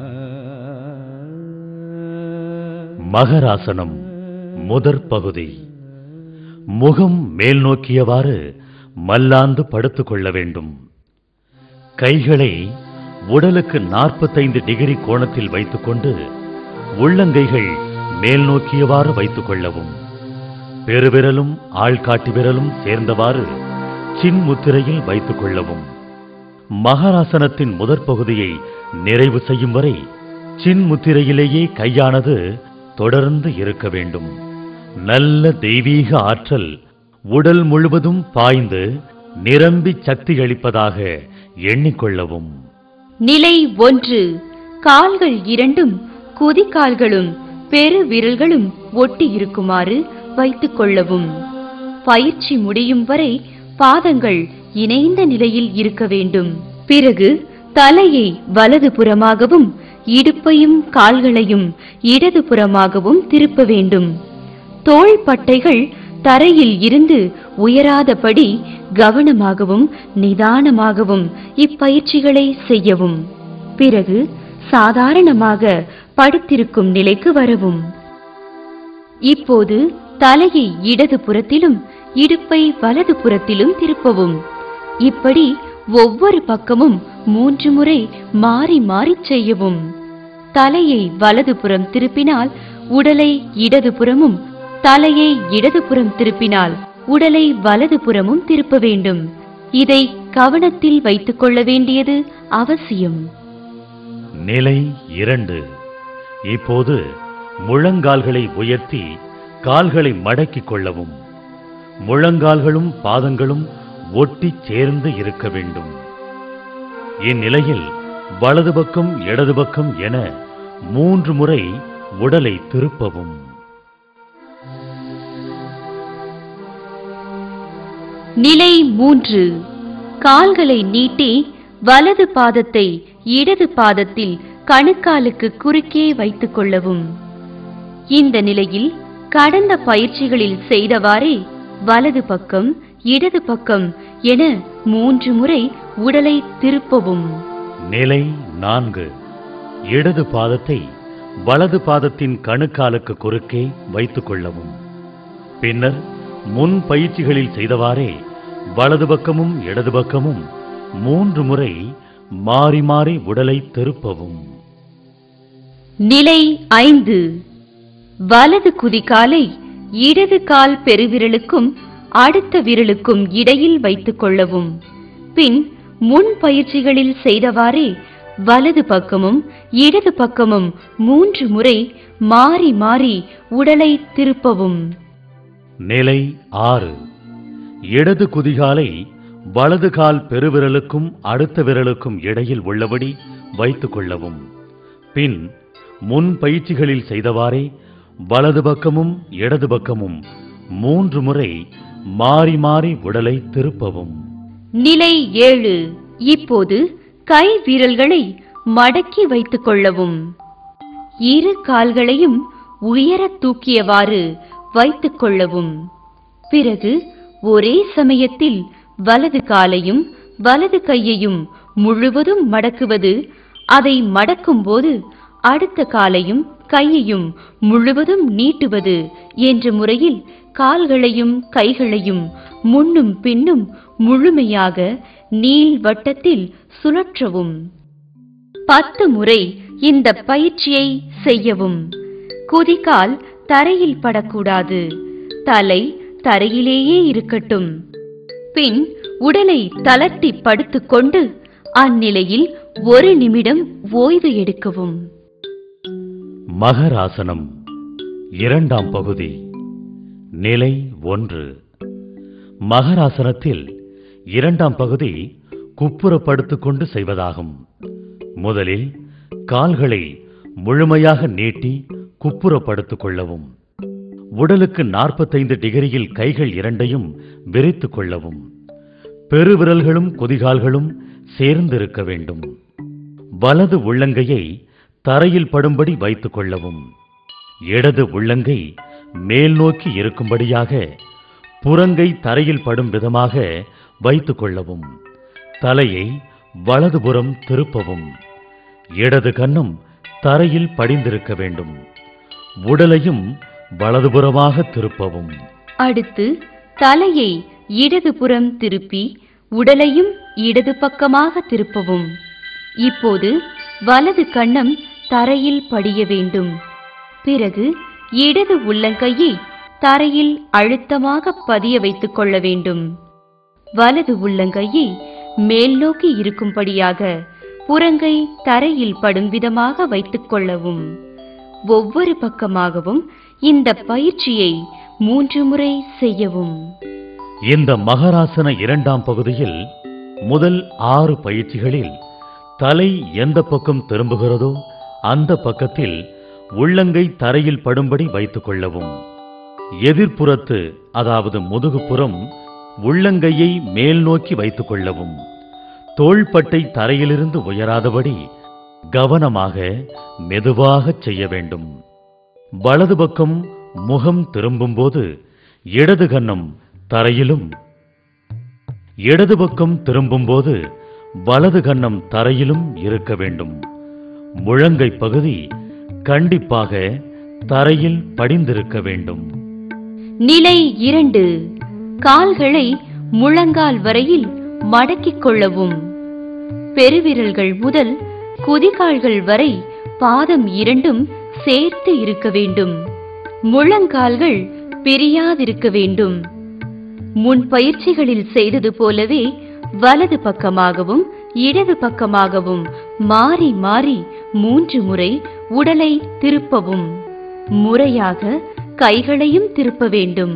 மகராசனம் முதற் பகுதி முகம் மேல் நோக்கியவாறு மல்லாந்து படுத்துக் கொள்ள வேண்டும் கைகளை உடலுக்கு நாற்பத்தைந்து டிகிரி கோணத்தில் வைத்துக்கொண்டு உள்ளங்கைகள் மேல் நோக்கியவாறு வைத்துக் கொள்ளவும் பெருவிரலும் ஆள்காட்டி விரலும் சேர்ந்தவாறு சின் முத்திரையில் வைத்துக் கொள்ளவும் மகராசனத்தின் முதற் பகுதியை நிறைவு செய்யும் வரை சின் முத்திரையிலேயே கையானது தொடர்ந்து இருக்க வேண்டும் நல்ல தெய்வீக ஆற்றல் உடல் முழுவதும் பாய்ந்து நிரம்பி சக்தி அளிப்பதாக எண்ணிக்கொள்ளவும் நிலை ஒன்று கால்கள் இரண்டும் குதிகால்களும் பெரு விரல்களும் ஒட்டி இருக்குமாறு வைத்துக் கொள்ளவும் பயிற்சி முடியும் வரை பாதங்கள் இணைந்த நிலையில் இருக்க வேண்டும் பிறகு தலையை வலது புறமாகவும் இடுப்பையும் கால்களையும் இடது புறமாகவும் திருப்ப வேண்டும் தோள் பட்டைகள் தரையில் இருந்து உயராதபடி கவனமாகவும் நிதானமாகவும் இப்பயிற்சிகளை செய்யவும் பிறகு சாதாரணமாக படுத்திருக்கும் நிலைக்கு வரவும் இப்போது தலையை இடது புறத்திலும் இடுப்பை வலது புறத்திலும் திருப்பவும் இப்படி ஒவ்வொரு பக்கமும் மூன்று முறை மாறி மாறி செய்யவும் தலையை வலது புறம் திருப்பினால் உடலை இடது புறமும் தலையை இடது புறம் திருப்பினால் உடலை வலது புறமும் திருப்ப வேண்டும் இதை கவனத்தில் வைத்துக் கொள்ள வேண்டியது அவசியம் நிலை இரண்டு இப்போது முழங்கால்களை உயர்த்தி கால்களை மடக்கிக் கொள்ளவும் முழங்கால்களும் பாதங்களும் ஒட்டி சேர்ந்து இருக்க வேண்டும் இந்நிலையில் வலது பக்கம் இடது பக்கம் என மூன்று முறை உடலை திருப்பவும் நிலை மூன்று கால்களை நீட்டி வலது பாதத்தை இடது பாதத்தில் கணுக்காலுக்கு குறுக்கே வைத்துக் கொள்ளவும் இந்த நிலையில் கடந்த பயிற்சிகளில் செய்தவாறே வலது பக்கம் இடது பக்கம் என மூன்று முறை உடலை திருப்பவும் நிலை நான்கு இடது பாதத்தை வலது பாதத்தின் கணுக்காலுக்கு குறுக்கே வைத்துக் கொள்ளவும் பின்னர் முன் பயிற்சிகளில் செய்தவாறே வலது பக்கமும் இடது பக்கமும் மூன்று முறை மாறி மாறி உடலை திருப்பவும் நிலை ஐந்து வலது குதிகாலை இடது கால் பெருவிரலுக்கும் அடுத்த விரலுக்கும் இடையில் வைத்துக் கொள்ளவும் பின் முன் பயிற்சிகளில் செய்தவாறே வலது பக்கமும் இடது பக்கமும் மூன்று முறை மாறி மாறி உடலை திருப்பவும் நிலை ஆறு இடது குதிகாலை வலது கால் பெருவிரலுக்கும் அடுத்த விரலுக்கும் இடையில் உள்ளபடி வைத்துக் கொள்ளவும் பின் முன் பயிற்சிகளில் செய்தவாறே வலது பக்கமும் இடது பக்கமும் மூன்று முறை மாறி மாறி உடலை திருப்பவும் நிலை ஏழு இப்போது கை விரல்களை மடக்கி வைத்துக் கொள்ளவும் இரு கால்களையும் உயரத் தூக்கியவாறு வைத்துக் கொள்ளவும் பிறகு ஒரே சமயத்தில் வலது காலையும் வலது கையையும் முழுவதும் மடக்குவது அதை மடக்கும்போது அடுத்த காலையும் கையையும் முழுவதும் நீட்டுவது என்ற முறையில் கால்களையும் கைகளையும் முன்னும் பின்னும் முழுமையாக நீள் வட்டத்தில் சுழற்றவும் பத்து முறை இந்த பயிற்சியை செய்யவும் குதிகால் தரையில் படக்கூடாது தலை தரையிலேயே இருக்கட்டும் பின் உடலை தளர்த்தி படுத்துக்கொண்டு அந்நிலையில் ஒரு நிமிடம் ஓய்வு எடுக்கவும் மகராசனம் இரண்டாம் பகுதி நிலை ஒன்று மகராசனத்தில் இரண்டாம் பகுதி குப்புறப்படுத்திக் கொண்டு செய்வதாகும் முதலில் கால்களை முழுமையாக நீட்டி குப்புறப்படுத்திக் கொள்ளவும் உடலுக்கு நாற்பத்தைந்து டிகிரியில் கைகள் இரண்டையும் விரித்துக் கொள்ளவும் பெருவிரல்களும் குதிகால்களும் சேர்ந்திருக்க வேண்டும் வலது உள்ளங்கையை தரையில் படும்படி வைத்துக் கொள்ளவும் இடது உள்ளங்கை மேல் நோக்கி இருக்கும்படியாக புறங்கை தரையில் படும் விதமாக வைத்துக் கொள்ளவும் தலையை வலதுபுறம் திருப்பவும் இடது கன்னம் தரையில் படிந்திருக்க வேண்டும் உடலையும் வலதுபுறமாக திருப்பவும் அடுத்து தலையை இடதுபுறம் திருப்பி உடலையும் இடது பக்கமாக திருப்பவும் இப்போது வலது கன்னம் தரையில் படிய வேண்டும் பிறகு இடது உள்ளங்கையை தரையில் அழுத்தமாக பதிய வைத்துக் கொள்ள வேண்டும் வலது உள்ளங்கையை மேல் நோக்கி இருக்கும்படியாக புறங்கை தரையில் படும் விதமாக வைத்துக் கொள்ளவும் ஒவ்வொரு பக்கமாகவும் இந்த பயிற்சியை மூன்று முறை செய்யவும் இந்த மகராசன இரண்டாம் பகுதியில் முதல் ஆறு பயிற்சிகளில் தலை எந்த பக்கம் திரும்புகிறதோ அந்த பக்கத்தில் உள்ளங்கை தரையில் படும்படி வைத்துக் கொள்ளவும் எதிர்ப்புறத்து அதாவது முதுகுப்புறம் உள்ளங்கையை மேல் நோக்கி வைத்துக் கொள்ளவும் தோள்பட்டை தரையிலிருந்து உயராதபடி கவனமாக மெதுவாகச் செய்ய வேண்டும் வலது பக்கம் முகம் திரும்பும்போது இடது கன்னம் தரையிலும் இடது பக்கம் திரும்பும்போது வலது கன்னம் தரையிலும் இருக்க வேண்டும் முழங்கை பகுதி கண்டிப்பாக தரையில் படிந்திருக்க வேண்டும் நிலை இரண்டு கால்களை முழங்கால் வரையில் மடக்கிக் கொள்ளவும் பெருவிரல்கள் முதல் குதிகால்கள் வரை பாதம் இரண்டும் சேர்த்து இருக்க வேண்டும் முழங்கால்கள் பிரியாதிருக்க வேண்டும் முன் பயிற்சிகளில் செய்தது போலவே வலது பக்கமாகவும் இடது பக்கமாகவும் மாறி மாறி மூன்று முறை உடலை திருப்பவும் முறையாக கைகளையும் திருப்ப வேண்டும்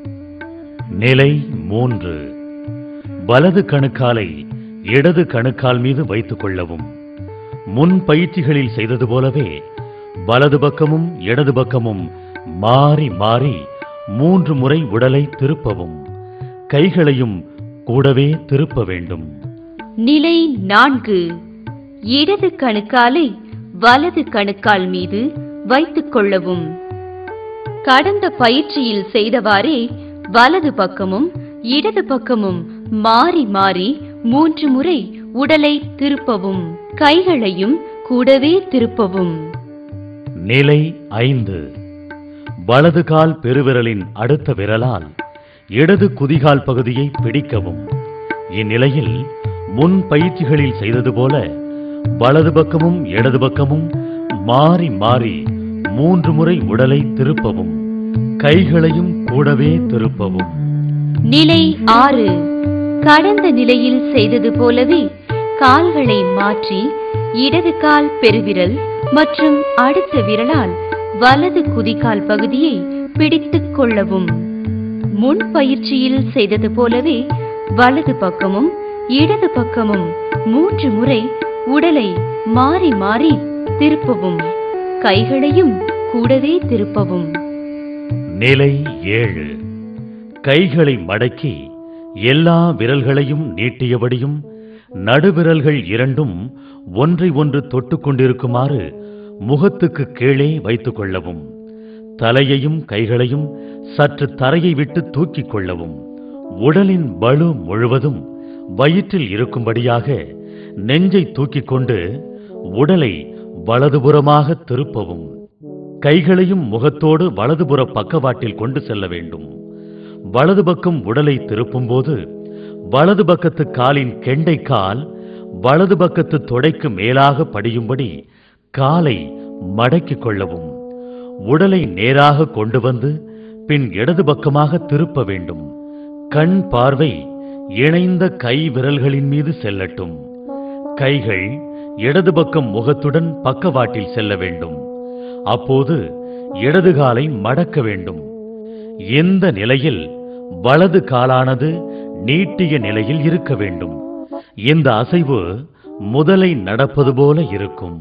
நிலை மூன்று வலது கணுக்காலை இடது கணுக்கால் மீது வைத்துக் கொள்ளவும் முன் பயிற்சிகளில் செய்தது போலவே வலது பக்கமும் இடது பக்கமும் மாறி மாறி மூன்று முறை உடலை திருப்பவும் கைகளையும் கூடவே திருப்ப வேண்டும் நிலை நான்கு இடது கணுக்காலை வலது கணுக்கால் மீது வைத்துக் கொள்ளவும் கடந்த பயிற்சியில் செய்தவாறே வலது பக்கமும் இடது பக்கமும் மாறி மாறி மூன்று முறை உடலை திருப்பவும் கைகளையும் கூடவே திருப்பவும் நிலை ஐந்து வலது கால் பெருவிரலின் அடுத்த விரலால் இடது குதிகால் பகுதியை பிடிக்கவும் இந்நிலையில் முன் பயிற்சிகளில் செய்தது போல வலது பக்கமும் இடது பக்கமும் மாறி மாறி மூன்று முறை உடலை திருப்பவும் கைகளையும் கூடவே திருப்பவும் நிலை ஆறு கடந்த நிலையில் செய்தது போலவே கால்களை மாற்றி இடது கால் பெருவிரல் மற்றும் அடுத்த விரலால் வலது குதிகால் பகுதியை பிடித்துக் கொள்ளவும் முன் பயிற்சியில் செய்தது போலவே வலது பக்கமும் இடது பக்கமும் மூன்று முறை உடலை மாறி மாறி திருப்பவும் கைகளையும் கூடவே திருப்பவும் நிலை ஏழு கைகளை மடக்கி எல்லா விரல்களையும் நீட்டியபடியும் நடுவிரல்கள் இரண்டும் ஒன்றை ஒன்று தொட்டுக் கொண்டிருக்குமாறு முகத்துக்கு கீழே வைத்துக் கொள்ளவும் தலையையும் கைகளையும் சற்று தரையை விட்டு தூக்கிக் கொள்ளவும் உடலின் பளு முழுவதும் வயிற்றில் இருக்கும்படியாக நெஞ்சை தூக்கிக் கொண்டு உடலை வலதுபுறமாக திருப்பவும் கைகளையும் முகத்தோடு வலதுபுற பக்கவாட்டில் கொண்டு செல்ல வேண்டும் வலது பக்கம் உடலை திருப்பும்போது வலது பக்கத்து காலின் கெண்டை கால் வலது பக்கத்து தொடைக்கு மேலாக படியும்படி காலை மடக்கிக் கொள்ளவும் உடலை நேராக கொண்டு வந்து பின் இடது பக்கமாக திருப்ப வேண்டும் கண் பார்வை இணைந்த கை விரல்களின் மீது செல்லட்டும் கைகள் இடது பக்கம் முகத்துடன் பக்கவாட்டில் செல்ல வேண்டும் அப்போது இடது காலை மடக்க வேண்டும் இந்த நிலையில் வலது காலானது நீட்டிய நிலையில் இருக்க வேண்டும் இந்த அசைவு முதலை நடப்பது போல இருக்கும்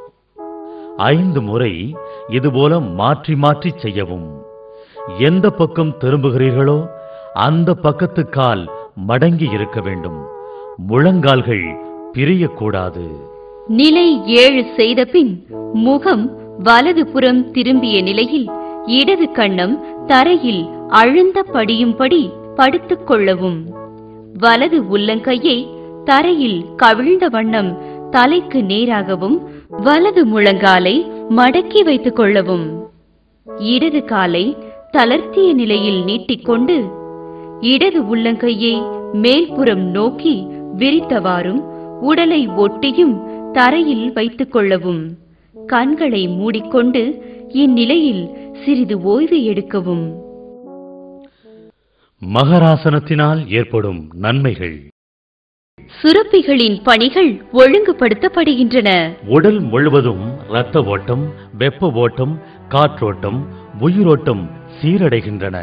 ஐந்து முறை இதுபோல மாற்றி மாற்றி செய்யவும் எந்த பக்கம் திரும்புகிறீர்களோ அந்த பக்கத்து கால் மடங்கி இருக்க வேண்டும் முழங்கால்கள் பிரியக்கூடாது நிலை ஏழு செய்த பின் முகம் வலது புறம் திரும்பிய நிலையில் இடது கண்ணம் தரையில் அழுந்த படியும்படி படுத்துக் கொள்ளவும் வலது உள்ளங்கையை தரையில் கவிழ்ந்த வண்ணம் தலைக்கு நேராகவும் வலது முழங்காலை மடக்கி வைத்துக் கொள்ளவும் இடது காலை தளர்த்திய நிலையில் நீட்டிக்கொண்டு இடது உள்ளங்கையை மேல்புறம் நோக்கி விரித்தவாறும் உடலை ஒட்டியும் தரையில் வைத்துக் கொள்ளவும் கண்களை மூடிக்கொண்டு இந்நிலையில் சிறிது ஓய்வு எடுக்கவும் மகராசனத்தினால் ஏற்படும் நன்மைகள் சுரப்பிகளின் பணிகள் ஒழுங்குபடுத்தப்படுகின்றன உடல் முழுவதும் இரத்த ஓட்டம் வெப்ப ஓட்டம் காற்றோட்டம் உயிரோட்டம் சீரடைகின்றன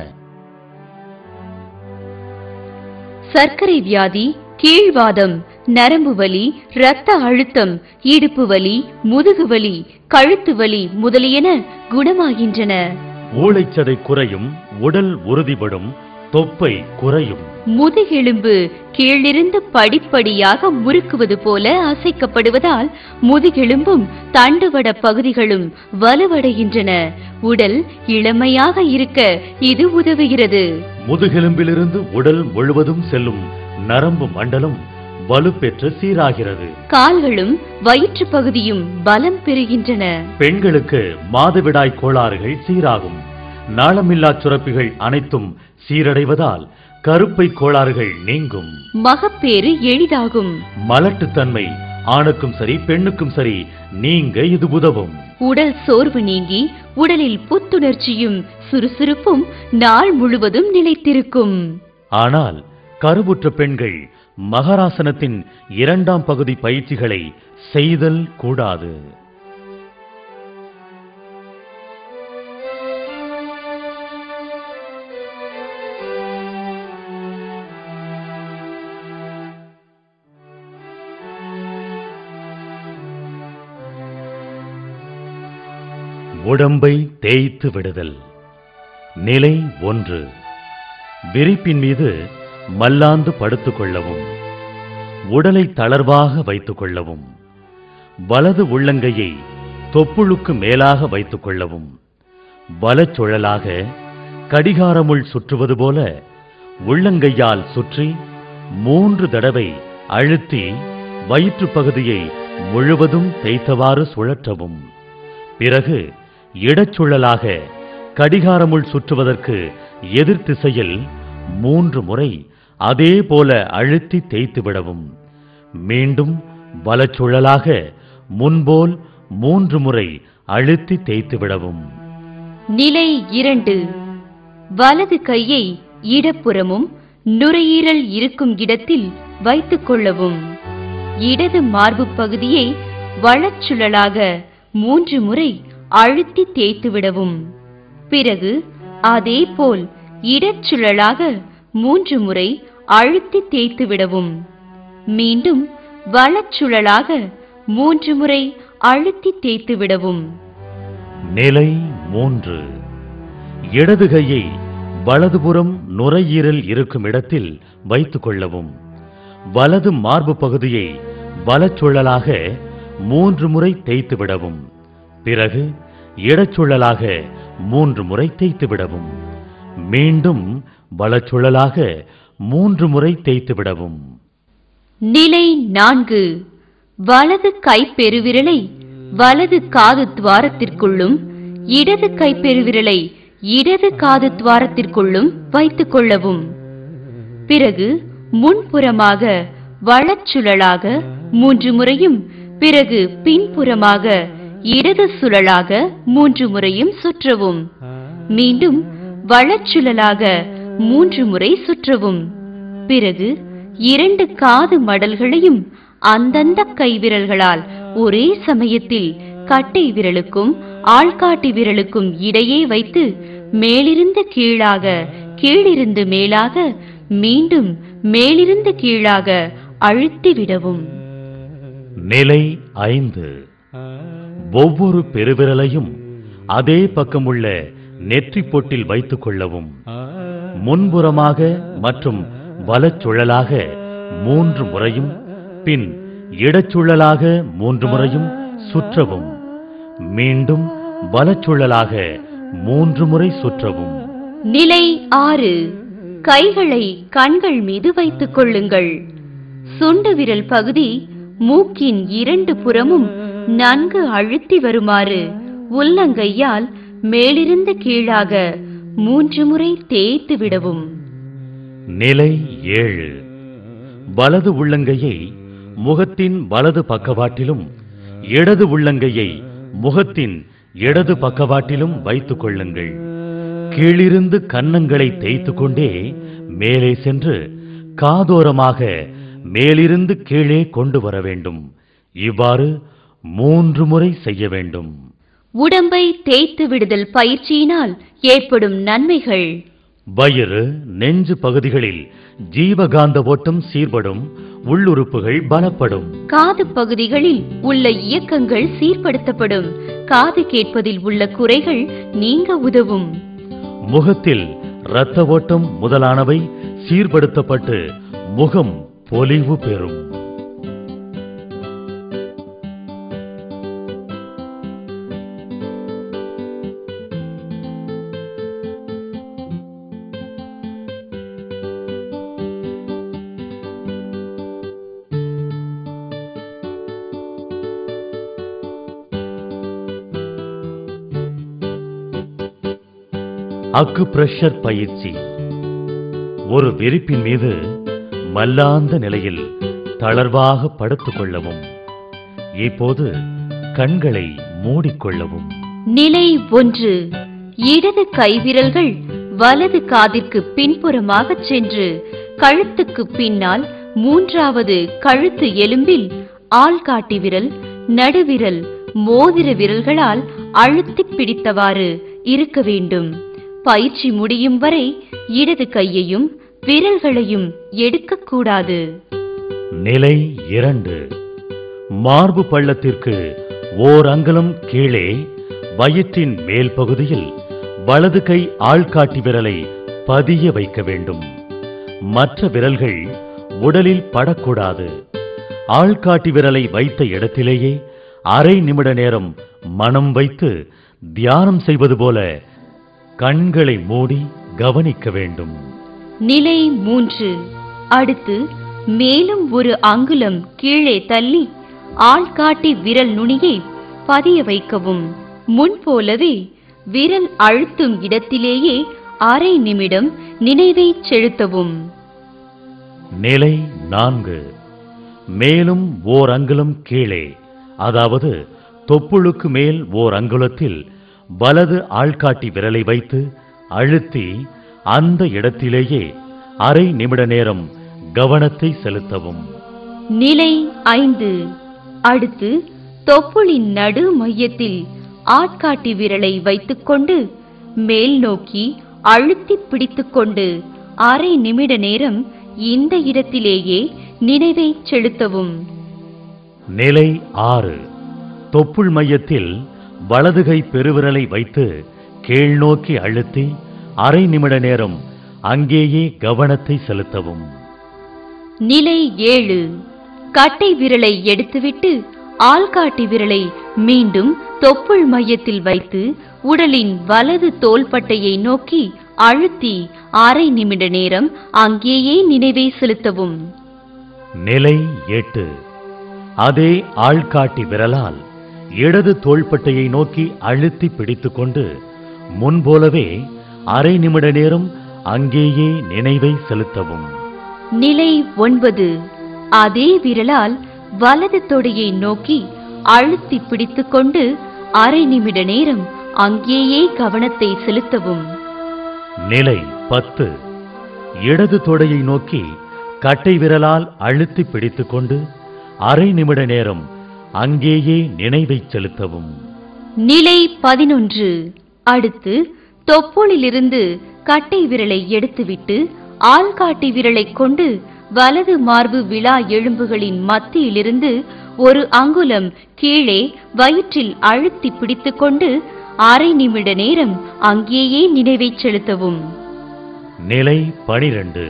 சர்க்கரை வியாதி கீழ்வாதம் நரம்பு வலி இரத்த அழுத்தம் இடுப்பு வலி முதுகு வலி கழுத்து வலி முதலியன குணமாகின்றன ஊளைச்சதை குறையும் உடல் உறுதிப்படும் தொப்பை குறையும் முதுகெலும்பு கீழிருந்து படிப்படியாக முறுக்குவது போல அசைக்கப்படுவதால் முதுகெலும்பும் தண்டுவட பகுதிகளும் வலுவடைகின்றன உடல் இளமையாக இருக்க இது உதவுகிறது முதுகெலும்பிலிருந்து உடல் முழுவதும் செல்லும் நரம்பு மண்டலம் வலுப்பெற்று சீராகிறது கால்களும் வயிற்று பகுதியும் பலம் பெறுகின்றன பெண்களுக்கு மாதவிடாய் கோளாறுகள் சீராகும் நாளமில்லா சுரப்பிகள் அனைத்தும் சீரடைவதால் கருப்பை கோளாறுகள் நீங்கும் மகப்பேறு எளிதாகும் மலட்டுத்தன்மை ஆணுக்கும் சரி பெண்ணுக்கும் சரி நீங்க இது உதவும் உடல் சோர்வு நீங்கி உடலில் புத்துணர்ச்சியும் சுறுசுறுப்பும் நாள் முழுவதும் நிலைத்திருக்கும் ஆனால் கருவுற்ற பெண்கள் மகராசனத்தின் இரண்டாம் பகுதி பயிற்சிகளை செய்தல் கூடாது உடம்பை தேய்த்து விடுதல் நிலை ஒன்று விரிப்பின் மீது மல்லாந்து படுத்துக் கொள்ளவும் உடலை தளர்வாக வைத்துக் கொள்ளவும் வலது உள்ளங்கையை தொப்புளுக்கு மேலாக வைத்துக் கொள்ளவும் வலச்சுழலாக கடிகாரமுள் சுற்றுவது போல உள்ளங்கையால் சுற்றி மூன்று தடவை அழுத்தி வயிற்றுப் பகுதியை முழுவதும் தேய்த்தவாறு சுழற்றவும் பிறகு இடச்சுழலாக கடிகாரமுள் சுற்றுவதற்கு எதிர் திசையில் மூன்று முறை அதே போல அழுத்தி தேய்த்து விடவும் மீண்டும் வலச்சுழலாக முன்போல் மூன்று முறை அழுத்தி தேய்த்து விடவும் நிலை இரண்டு வலது கையை இடப்புறமும் நுரையீரல் இருக்கும் இடத்தில் வைத்துக் கொள்ளவும் இடது மார்பு பகுதியை வலச்சுழலாக மூன்று முறை அழுத்தி தேய்த்து விடவும் பிறகு அதேபோல் இடச்சுழலாக மூன்று முறை அழுத்தி தேய்த்து விடவும் மீண்டும் வலச்சுழலாக மூன்று முறை அழுத்தி தேய்த்து விடவும் நிலை மூன்று இடது கையை வலதுபுறம் நுரையீரல் இருக்கும் இடத்தில் வைத்துக் கொள்ளவும் வலது மார்பு பகுதியை வலச்சுழலாக மூன்று முறை தேய்த்து விடவும் பிறகு இடச்சுழலாக மூன்று முறை தேய்த்து விடவும் மீண்டும் வலச்சுழலாக மூன்று முறை தேய்த்து விடவும் நிலை நான்கு வலது கைப்பெருவிரலை வலது காது துவாரத்திற்குள்ளும் இடது கைப்பெருவிரலை இடது காது துவாரத்திற்குள்ளும் வைத்துக் கொள்ளவும் பிறகு முன்புறமாக வலச்சுழலாக மூன்று முறையும் பிறகு பின்புறமாக இடது சுழலாக மூன்று முறையும் சுற்றவும் மீண்டும் வலச்சுழலாக மூன்று முறை சுற்றவும் பிறகு இரண்டு காது மடல்களையும் அந்தந்த கைவிரல்களால் ஒரே சமயத்தில் கட்டை விரலுக்கும் ஆள்காட்டி விரலுக்கும் இடையே வைத்து மேலிருந்து கீழாக கீழிருந்து மேலாக மீண்டும் மேலிருந்து கீழாக அழுத்தி விடவும் நிலை ஐந்து ஒவ்வொரு பெருவிரலையும் அதே பக்கமுள்ள நெற்றிப் பொட்டில் வைத்துக் கொள்ளவும் முன்புறமாக மற்றும் வலச்சுழலாக மூன்று முறையும் பின் இடச்சுழலாக மூன்று முறையும் சுற்றவும் மீண்டும் வலச்சுழலாக மூன்று முறை சுற்றவும் நிலை ஆறு கைகளை கண்கள் மீது வைத்துக் கொள்ளுங்கள் சுண்டு விரல் பகுதி மூக்கின் இரண்டு புறமும் நன்கு அழுத்தி வருமாறு உள்ளங்கையால் மேலிருந்து கீழாக மூன்று முறை தேய்த்து விடவும் நிலை ஏழு வலது உள்ளங்கையை முகத்தின் வலது பக்கவாட்டிலும் இடது உள்ளங்கையை முகத்தின் இடது பக்கவாட்டிலும் வைத்துக் கொள்ளுங்கள் கீழிருந்து கன்னங்களை தேய்த்து கொண்டே மேலே சென்று காதோரமாக மேலிருந்து கீழே கொண்டு வர வேண்டும் இவ்வாறு மூன்று முறை செய்ய வேண்டும் உடம்பை தேய்த்து விடுதல் பயிற்சியினால் ஏற்படும் நன்மைகள் வயிறு நெஞ்சு பகுதிகளில் ஜீவகாந்த ஓட்டம் சீர்படும் உள்ளுறுப்புகள் பலப்படும் காது பகுதிகளில் உள்ள இயக்கங்கள் சீர்படுத்தப்படும் காது கேட்பதில் உள்ள குறைகள் நீங்க உதவும் முகத்தில் இரத்த ஓட்டம் முதலானவை சீர்படுத்தப்பட்டு முகம் பொலிவு பெறும் அக்கு பிரஷர் பயிற்சி ஒரு விரிப்பின் மீது மல்லாந்த நிலையில் தளர்வாக படுத்துக் கொள்ளவும் இப்போது கண்களை மூடிக்கொள்ளவும் நிலை ஒன்று இடது கைவிரல்கள் வலது காதிற்கு பின்புறமாக சென்று கழுத்துக்கு பின்னால் மூன்றாவது கழுத்து எலும்பில் ஆள்காட்டி விரல் நடுவிரல் மோதிர விரல்களால் அழுத்திப் பிடித்தவாறு இருக்க வேண்டும் பயிற்சி முடியும் வரை இடது கையையும் விரல்களையும் எடுக்கக்கூடாது நிலை இரண்டு மார்பு பள்ளத்திற்கு ஓர் அங்கலம் கீழே வயிற்றின் மேல் பகுதியில் வலது கை ஆள்காட்டி விரலை பதிய வைக்க வேண்டும் மற்ற விரல்கள் உடலில் படக்கூடாது ஆள்காட்டி விரலை வைத்த இடத்திலேயே அரை நிமிட நேரம் மனம் வைத்து தியானம் செய்வது போல கண்களை மூடி கவனிக்க வேண்டும் நிலை மூன்று அடுத்து மேலும் ஒரு அங்குலம் கீழே தள்ளி ஆள்காட்டி விரல் நுனியை பதிய வைக்கவும் முன்போலவே விரல் அழுத்தும் இடத்திலேயே அரை நிமிடம் நினைவை செலுத்தவும் நிலை நான்கு மேலும் ஓர் அங்குலம் கீழே அதாவது தொப்புளுக்கு மேல் ஓர் அங்குலத்தில் வலது ஆள்காட்டி விரலை வைத்து அழுத்தி அந்த இடத்திலேயே அரை நிமிட நேரம் கவனத்தை செலுத்தவும் நிலை ஐந்து அடுத்து தொப்புளின் நடு மையத்தில் ஆட்காட்டி விரலை வைத்துக்கொண்டு மேல் நோக்கி அழுத்தி பிடித்துக்கொண்டு அரை நிமிட நேரம் இந்த இடத்திலேயே நினைவை செலுத்தவும் நிலை ஆறு தொப்புள் மையத்தில் வலதுகை பெருவிரலை வைத்து கீழ் நோக்கி அழுத்தி அரை நிமிட நேரம் அங்கேயே கவனத்தை செலுத்தவும் நிலை ஏழு கட்டை விரலை எடுத்துவிட்டு ஆள்காட்டி விரலை மீண்டும் தொப்புள் மையத்தில் வைத்து உடலின் வலது தோள்பட்டையை நோக்கி அழுத்தி அரை நிமிட நேரம் அங்கேயே நினைவை செலுத்தவும் நிலை எட்டு அதே ஆள்காட்டி விரலால் இடது தோள்பட்டையை நோக்கி அழுத்தி பிடித்துக்கொண்டு முன்போலவே அரை நிமிட நேரம் அங்கேயே நினைவை செலுத்தவும் நிலை ஒன்பது அதே விரலால் வலது தொடையை நோக்கி அழுத்தி பிடித்துக்கொண்டு அரை நிமிட நேரம் அங்கேயே கவனத்தை செலுத்தவும் நிலை பத்து இடது தொடையை நோக்கி கட்டை விரலால் அழுத்தி பிடித்துக்கொண்டு அரை நிமிட நேரம் அங்கேயே நினைவைச் செலுத்தவும் நிலை பதினொன்று அடுத்து தொப்புளிலிருந்து கட்டை விரலை எடுத்துவிட்டு ஆள்காட்டி விரலைக் கொண்டு வலது மார்பு விழா எலும்புகளின் மத்தியிலிருந்து ஒரு அங்குலம் கீழே வயிற்றில் அழுத்தி பிடித்துக்கொண்டு அரை நிமிட நேரம் அங்கேயே நினைவைச் செலுத்தவும் நிலை பனிரெண்டு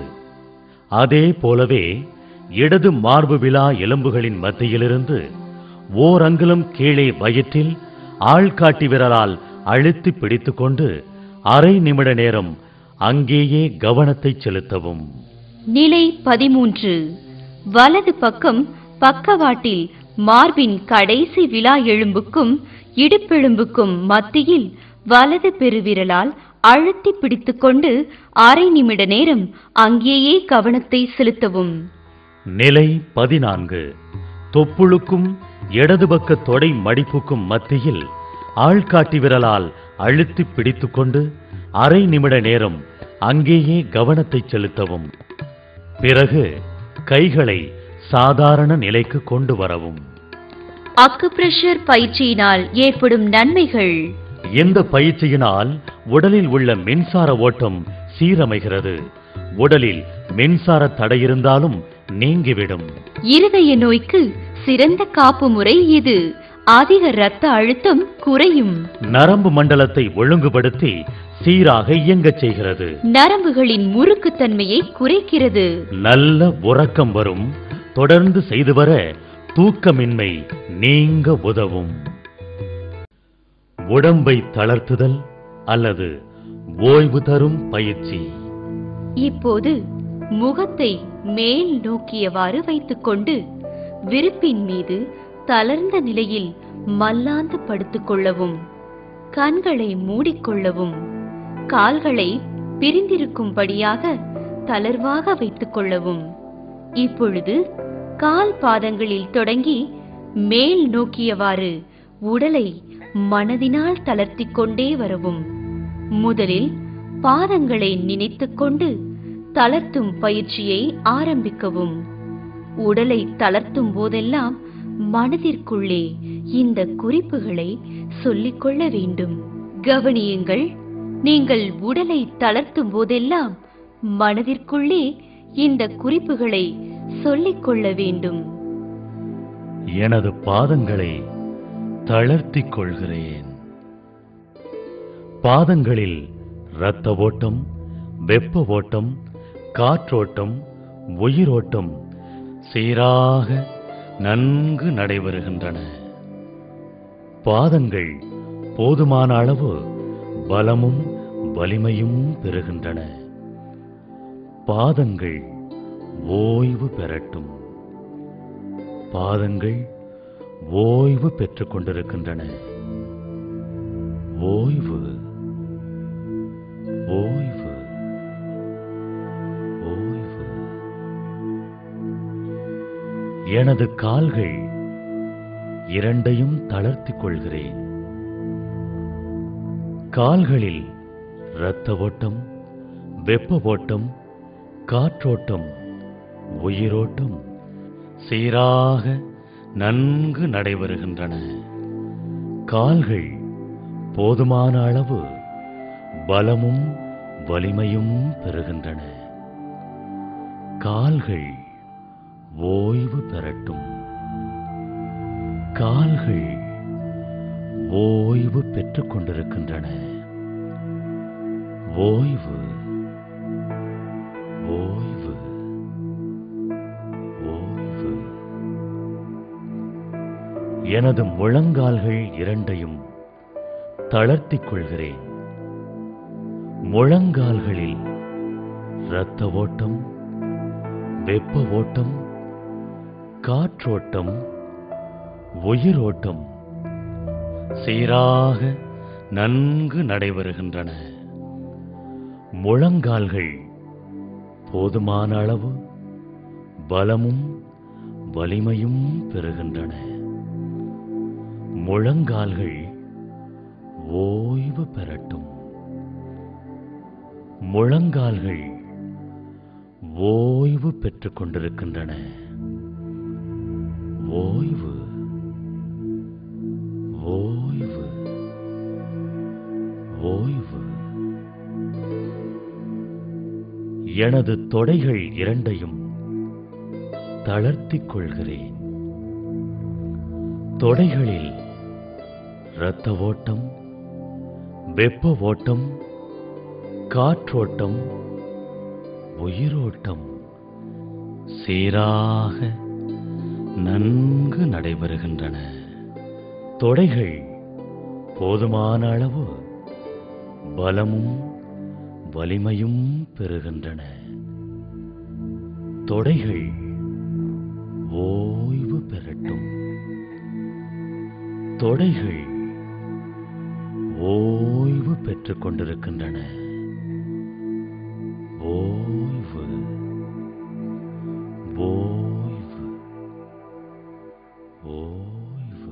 அதே போலவே இடது மார்பு விழா எலும்புகளின் மத்தியிலிருந்து ஓர் அங்குலம் கீழே வயிற்றில் ஆள்காட்டி விரலால் அழுத்தி பிடித்துக்கொண்டு அரை நிமிட நேரம் அங்கேயே கவனத்தை செலுத்தவும் நிலை பதிமூன்று வலது பக்கம் பக்கவாட்டில் மார்பின் கடைசி விலா எலும்புக்கும் இடுப்பெலும்புக்கும் மத்தியில் வலது பெருவிரலால் அழுத்தி பிடித்துக்கொண்டு அரை நிமிட நேரம் அங்கேயே கவனத்தை செலுத்தவும் நிலை பதினான்கு தொப்புளுக்கும் இடது பக்க தொடை மடிப்புக்கும் மத்தியில் ஆள்காட்டி விரலால் அழுத்தி பிடித்துக்கொண்டு அரை நிமிட நேரம் அங்கேயே கவனத்தை செலுத்தவும் பிறகு கைகளை சாதாரண நிலைக்கு கொண்டு வரவும் அக்குப்ரெஷர் பயிற்சியினால் ஏற்படும் நன்மைகள் இந்த பயிற்சியினால் உடலில் உள்ள மின்சார ஓட்டம் சீரமைகிறது உடலில் மின்சார தடை இருந்தாலும் நீங்கிவிடும் இருதய நோய்க்கு சிறந்த காப்பு முறை இது அதிக இரத்த அழுத்தம் குறையும் நரம்பு மண்டலத்தை ஒழுங்குபடுத்தி சீராக இயங்கச் செய்கிறது நரம்புகளின் முறுக்குத்தன்மையை குறைக்கிறது நல்ல உறக்கம் வரும் தொடர்ந்து செய்து வர தூக்கமின்மை நீங்க உதவும் உடம்பை தளர்த்துதல் அல்லது ஓய்வு தரும் பயிற்சி இப்போது முகத்தை மேல் நோக்கியவாறு வைத்துக்கொண்டு விருப்பின் மீது தளர்ந்த நிலையில் மல்லாந்து படுத்துக் கொள்ளவும் கண்களை மூடிக்கொள்ளவும் கால்களை பிரிந்திருக்கும்படியாக தளர்வாக வைத்துக் கொள்ளவும் இப்பொழுது கால் பாதங்களில் தொடங்கி மேல் நோக்கியவாறு உடலை மனதினால் தளர்த்திக் கொண்டே வரவும் முதலில் பாதங்களை நினைத்துக்கொண்டு தளர்த்தும் பயிற்சியை ஆரம்பிக்கவும் உடலை தளர்த்தும் போதெல்லாம் மனதிற்குள்ளே இந்த குறிப்புகளை சொல்லிக்கொள்ள வேண்டும் கவனியுங்கள் நீங்கள் உடலை தளர்த்தும் போதெல்லாம் மனதிற்குள்ளே இந்த குறிப்புகளை சொல்லிக்கொள்ள வேண்டும் எனது பாதங்களை தளர்த்திக் கொள்கிறேன் பாதங்களில் இரத்த ஓட்டம் வெப்ப ஓட்டம் காற்றோட்டம் உயிரோட்டம் சீராக நன்கு நடைபெறுகின்றன பாதங்கள் போதுமான அளவு பலமும் வலிமையும் பெறுகின்றன பாதங்கள் ஓய்வு பெறட்டும் பாதங்கள் ஓய்வு பெற்றுக் கொண்டிருக்கின்றன ஓய்வு ஓய்வு ஓய்வு எனது கால்கள் இரண்டையும் தளர்த்திக் கொள்கிறேன் கால்களில் இரத்த ஓட்டம் வெப்ப ஓட்டம் காற்றோட்டம் உயிரோட்டம் சீராக நன்கு நடைபெறுகின்றன கால்கள் போதுமான அளவு பலமும் வலிமையும் பெறுகின்றன கால்கள் ஓய்வு பெறட்டும் கால்கள் ஓய்வு பெற்றுக் கொண்டிருக்கின்றன ஓய்வு ஓய்வு ஓய்வு எனது முழங்கால்கள் இரண்டையும் தளர்த்திக் கொள்கிறேன் முழங்கால்களில் இரத்த ஓட்டம் வெப்ப ஓட்டம் காற்றோட்டம் உயிரோட்டம் சீராக நன்கு நடைபெறுகின்றன முழங்கால்கள் போதுமான அளவு பலமும் வலிமையும் பெறுகின்றன முழங்கால்கள் ஓய்வு பெறட்டும் முழங்கால்கள் ஓய்வு பெற்றுக் கொண்டிருக்கின்றன ஓய்வு ஓய்வு ஓய்வு எனது தொடைகள் இரண்டையும் தளர்த்திக் கொள்கிறேன் தொடைகளில் இரத்த ஓட்டம் வெப்ப ஓட்டம் காற்றோட்டம் உயிரோட்டம் சீராக நன்கு நடைபெறுகின்றன தொடைகள் போதுமான அளவு பலமும் வலிமையும் பெறுகின்றன தொடைகள் ஓய்வு பெறட்டும் தொடைகள் ஓய்வு பெற்றுக் கொண்டிருக்கின்றன ஓய்வு ஓய்வு ஓய்வு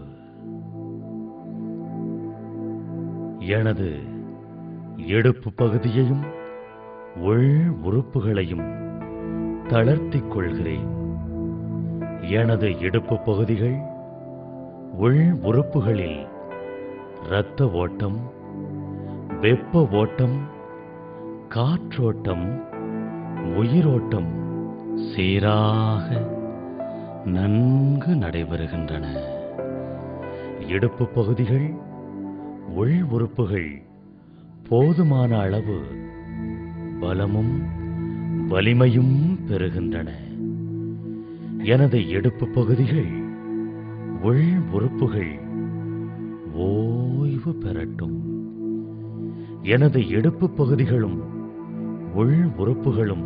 எனது இடுப்பு பகுதியையும் உள் உறுப்புகளையும் தளர்த்திக் கொள்கிறேன் எனது இடுப்பு பகுதிகள் உள் உறுப்புகளில் இரத்த ஓட்டம் வெப்ப ஓட்டம் காற்றோட்டம் உயிரோட்டம் சீராக நன்கு நடைபெறுகின்றன இடுப்பு பகுதிகள் உள் உறுப்புகள் போதுமான அளவு பலமும் வலிமையும் பெறுகின்றன எனது இடுப்பு பகுதிகள் உள் உறுப்புகள் ஓய்வு பெறட்டும் எனது இடுப்பு பகுதிகளும் உள் உறுப்புகளும்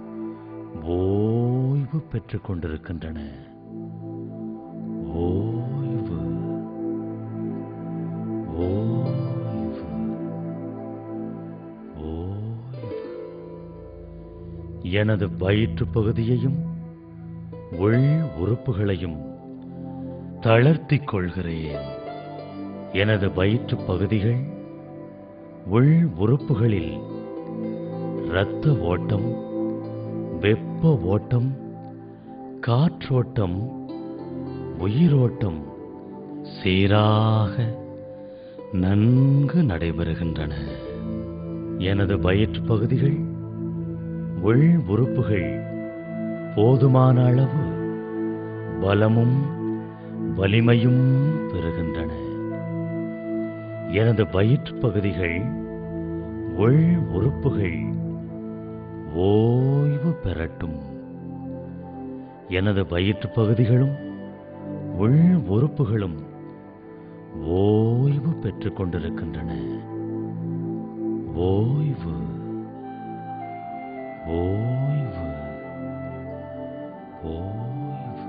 ஓய்வு பெற்றுக் கொண்டிருக்கின்றன ஓய்வு ஓய்வு ஓய்வு எனது வயிற்று பகுதியையும் உள் உறுப்புகளையும் தளர்த்திக் கொள்கிறேன் எனது வயிற்று பகுதிகள் உள் உறுப்புகளில் இரத்த ஓட்டம் வெப்ப ஓட்டம் காற்றோட்டம் உயிரோட்டம் சீராக நன்கு நடைபெறுகின்றன எனது வயிற்று பகுதிகள் உள் உறுப்புகள் போதுமான அளவு பலமும் வலிமையும் பெறுகின்றன எனது வயிற்று பகுதிகள் உள் உறுப்புகள் ஓய்வு பெறட்டும் எனது வயிற்று பகுதிகளும் உள் உறுப்புகளும் ஓய்வு பெற்றுக் கொண்டிருக்கின்றன ஓய்வு ஓய்வு ஓய்வு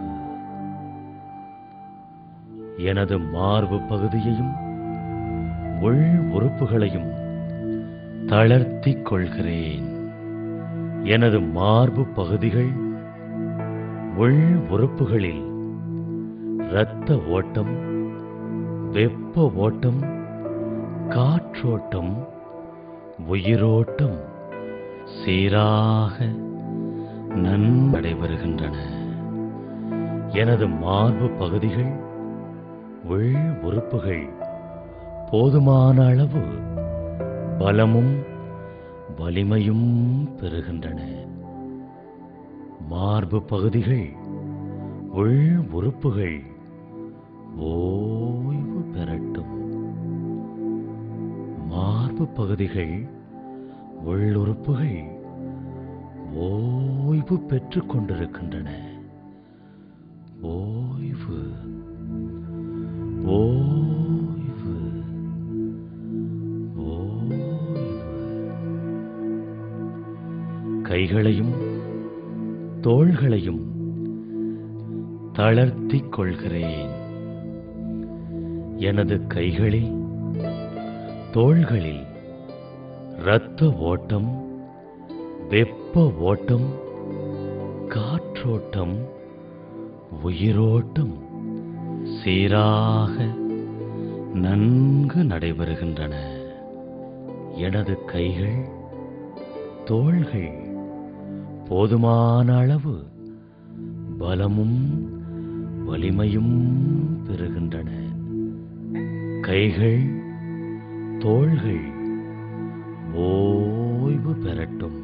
எனது மார்பு பகுதியையும் உள் உறுப்புகளையும் தளர்த்திக் கொள்கிறேன் எனது மார்பு பகுதிகள் உள் உறுப்புகளில் இரத்த ஓட்டம் வெப்ப ஓட்டம் காற்றோட்டம் உயிரோட்டம் சீராக நடைபெறுகின்றன எனது மார்பு பகுதிகள் உள் உறுப்புகள் போதுமான அளவு பலமும் வலிமையும் பெறுகின்றன மார்பு பகுதிகள் உள் உறுப்புகள் ஓய்வு பெறட்டும் மார்பு பகுதிகள் உள்ளுறுப்புகள் ஓய்வு பெற்றுக் கொண்டிருக்கின்றன ஓய்வு ஓய்வு ஓய்வு கைகளையும் தோள்களையும் தளர்த்திக் கொள்கிறேன் எனது கைகளில் தோள்களில் இரத்த ஓட்டம் வெப்ப ஓட்டம் காற்றோட்டம் உயிரோட்டம் சீராக நன்கு நடைபெறுகின்றன எனது கைகள் தோள்கள் போதுமான அளவு பலமும் வலிமையும் பெறுகின்றன கைகள் தோள்கள் ஓய்வு பெறட்டும்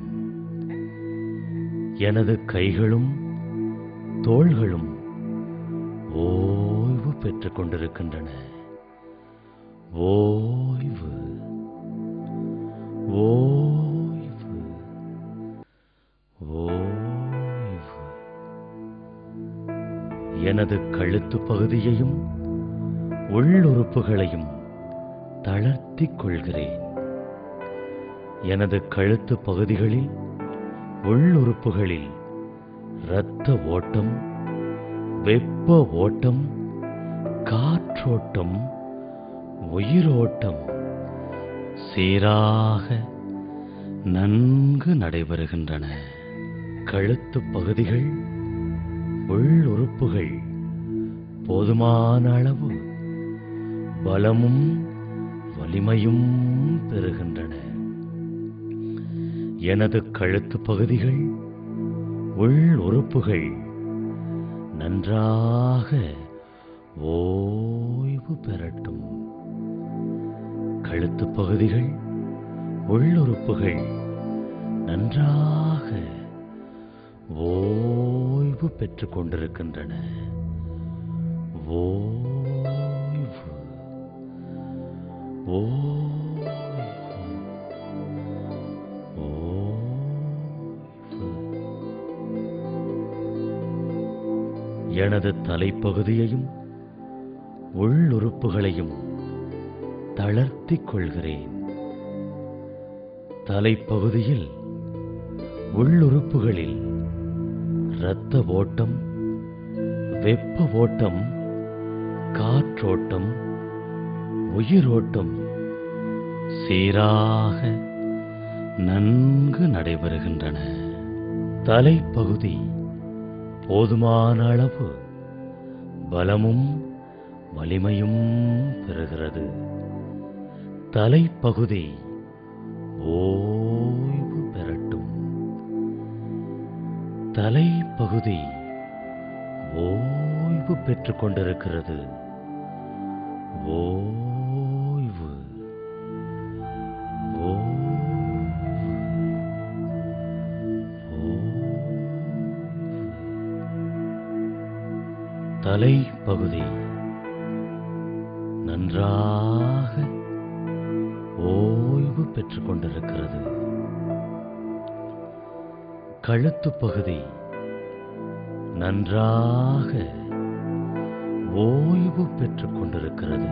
எனது கைகளும் தோள்களும் ஓய்வு பெற்றுக் கொண்டிருக்கின்றன ஓய்வு ஓய்வு ஓய்வு எனது கழுத்து பகுதியையும் உள்ளுறுப்புகளையும் தளர்த்திக் கொள்கிறேன் எனது கழுத்து பகுதிகளில் உள்ளுறுப்புகளில் இரத்த ஓட்டம் வெப்ப ஓட்டம் காற்றோட்டம் உயிரோட்டம் சீராக நன்கு நடைபெறுகின்றன கழுத்து பகுதிகள் உள்ளுறுப்புகள் போதுமான அளவு பலமும் வலிமையும் பெறுகின்றன எனது கழுத்து பகுதிகள் உள் உறுப்புகள் நன்றாக ஓய்வு பெறட்டும் கழுத்து பகுதிகள் உள்ளுறுப்புகள் நன்றாக ஓய்வு பெற்றுக் கொண்டிருக்கின்றன ஓய்வு ஓய்வு ஓய்வு எனது தலைப்பகுதியையும் உள்ளுறுப்புகளையும் தளர்த்திக் கொள்கிறேன் தலைப்பகுதியில் உள்ளுறுப்புகளில் இரத்த ஓட்டம் வெப்ப ஓட்டம் காற்றோட்டம் உயிரோட்டம் சீராக நன்கு நடைபெறுகின்றன தலைப்பகுதி போதுமான அளவு பலமும் வலிமையும் பெறுகிறது தலைப்பகுதி ஓய்வு பெறட்டும் தலைப்பகுதி ஓய்வு பெற்றுக் கொண்டிருக்கிறது ஓய்வு ஓய்வு ஓய்வு தலைப்பகுதி நன்றாக ஓய்வு பெற்றுக் கொண்டிருக்கிறது கழுத்து பகுதி நன்றாக ஓய்வு பெற்றுக் கொண்டிருக்கிறது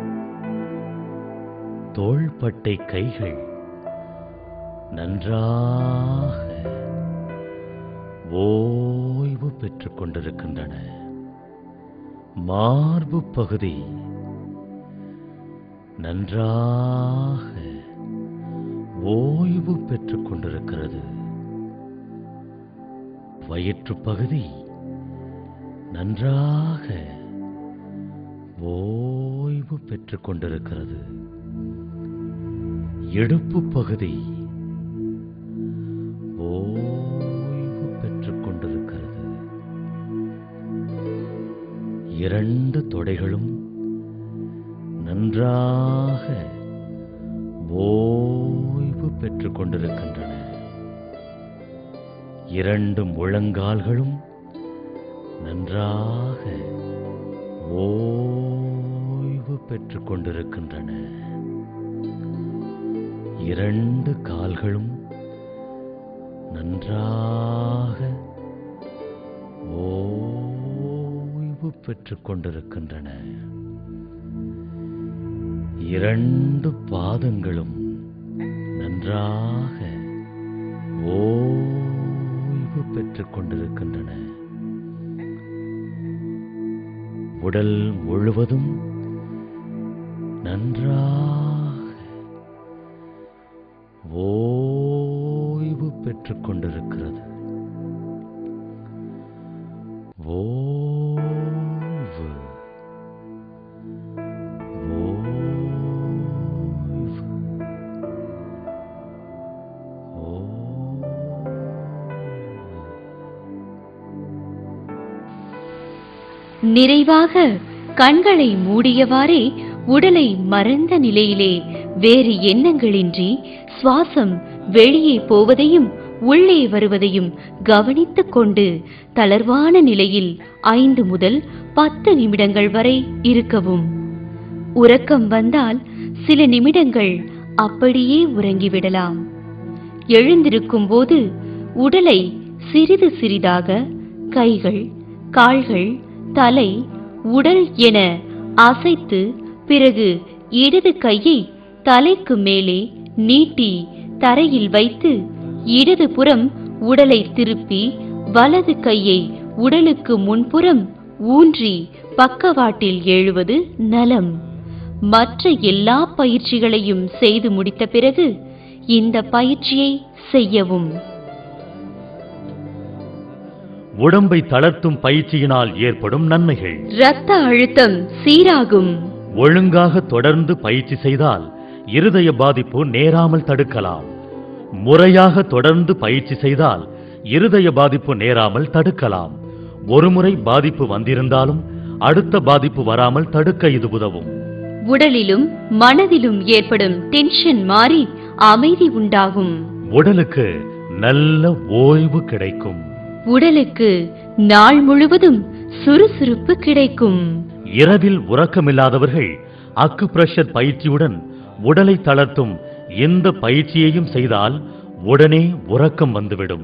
தோள்பட்டை கைகள் நன்றாக ஓய்வு பெற்றுக் கொண்டிருக்கின்றன மார்பு பகுதி நன்றாக ஓய்வு பெற்றுக் கொண்டிருக்கிறது வயிற்று பகுதி நன்றாக ஓய்வு பெற்றுக் கொண்டிருக்கிறது இடுப்பு பகுதி ஓய்வு பெற்றுக் கொண்டிருக்கிறது இரண்டு தொடைகளும் நன்றாக ஓய்வு பெற்றுக் கொண்டிருக்கின்றன இரண்டு முழங்கால்களும் நன்றாக ஓய்வு பெற்றுக் கொண்டிருக்கின்றன இரண்டு கால்களும் நன்றாக ஓய்வு பெற்றுக் கொண்டிருக்கின்றன இரண்டு பாதங்களும் நன்றாக ஓய்வு பெற்றுக் கொண்டிருக்கின்றன உடல் முழுவதும் நன்றாக ஓய்வு பெற்றுக் கொண்டிருக்கிறது ஓய்வு ஓய்வு ஓய்வு நிறைவாக கண்களை மூடியவாறே உடலை மறந்த நிலையிலே வேறு எண்ணங்களின்றி சுவாசம் வெளியே போவதையும் உள்ளே வருவதையும் கவனித்துக் கொண்டு தளர்வான நிலையில் ஐந்து முதல் பத்து நிமிடங்கள் வரை இருக்கவும் உறக்கம் வந்தால் சில நிமிடங்கள் அப்படியே உறங்கிவிடலாம் எழுந்திருக்கும் போது உடலை சிறிது சிறிதாக கைகள் கால்கள் தலை உடல் என அசைத்து பிறகு இடது கையை தலைக்கு மேலே நீட்டி தரையில் வைத்து இடது புறம் உடலை திருப்பி வலது கையை உடலுக்கு முன்புறம் ஊன்றி பக்கவாட்டில் எழுவது நலம் மற்ற எல்லா பயிற்சிகளையும் செய்து முடித்த பிறகு இந்த பயிற்சியை செய்யவும் உடம்பை தளர்த்தும் பயிற்சியினால் ஏற்படும் நன்மைகள் இரத்த அழுத்தம் சீராகும் ஒழுங்காக தொடர்ந்து பயிற்சி செய்தால் இருதய பாதிப்பு நேராமல் தடுக்கலாம் முறையாக தொடர்ந்து பயிற்சி செய்தால் இருதய பாதிப்பு நேராமல் தடுக்கலாம் ஒருமுறை பாதிப்பு வந்திருந்தாலும் அடுத்த பாதிப்பு வராமல் தடுக்க இது உதவும் உடலிலும் மனதிலும் ஏற்படும் டென்ஷன் மாறி அமைதி உண்டாகும் உடலுக்கு நல்ல ஓய்வு கிடைக்கும் உடலுக்கு நாள் முழுவதும் சுறுசுறுப்பு கிடைக்கும் இரவில் உறக்கமில்லாதவர்கள் அக்கு பிரஷர் பயிற்சியுடன் உடலை தளர்த்தும் எந்த பயிற்சியையும் செய்தால் உடனே உறக்கம் வந்துவிடும்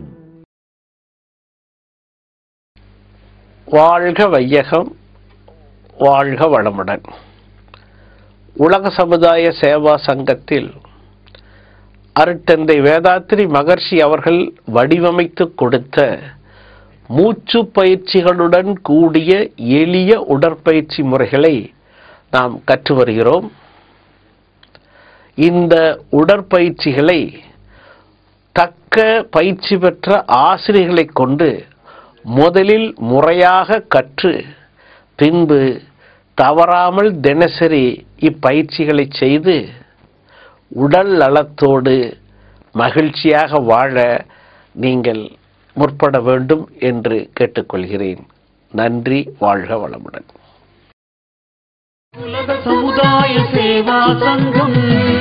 வாழ்க வையகம் வாழ்க வளமுடன் உலக சமுதாய சேவா சங்கத்தில் அருட்டந்தை வேதாத்திரி மகர்ஷி அவர்கள் வடிவமைத்து கொடுத்த மூச்சு பயிற்சிகளுடன் கூடிய எளிய உடற்பயிற்சி முறைகளை நாம் கற்று வருகிறோம் இந்த உடற்பயிற்சிகளை தக்க பயிற்சி பெற்ற ஆசிரியர்களைக் கொண்டு முதலில் முறையாக கற்று பின்பு தவறாமல் தினசரி இப்பயிற்சிகளை செய்து உடல் நலத்தோடு மகிழ்ச்சியாக வாழ நீங்கள் முற்பட வேண்டும் என்று கேட்டுக்கொள்கிறேன் நன்றி வாழ்க வளமுடன் உலக சமுதாய சேவா சங்கம்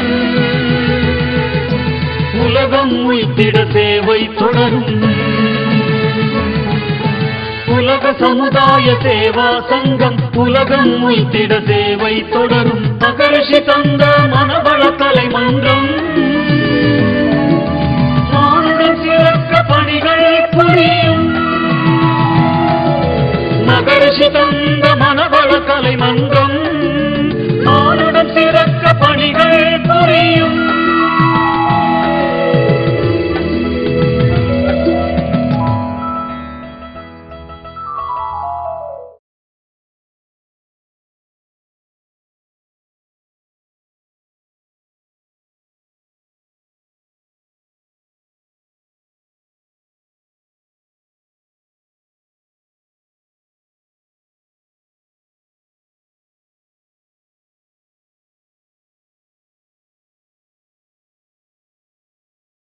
உலகம் உய்த்திட சேவை தொடரும் உலக சமுதாய சேவா சங்கம் உலகம் உய்த்திட சேவை தொடரும் மகரிஷி தந்த மனவள கலை மன்றம் மானுடன் சிறக்க பணிகள் புரியும் மகரிஷி தந்த மனவள கலை மன்றம் மானுடன் சிறக்க பணிகள் புரியும்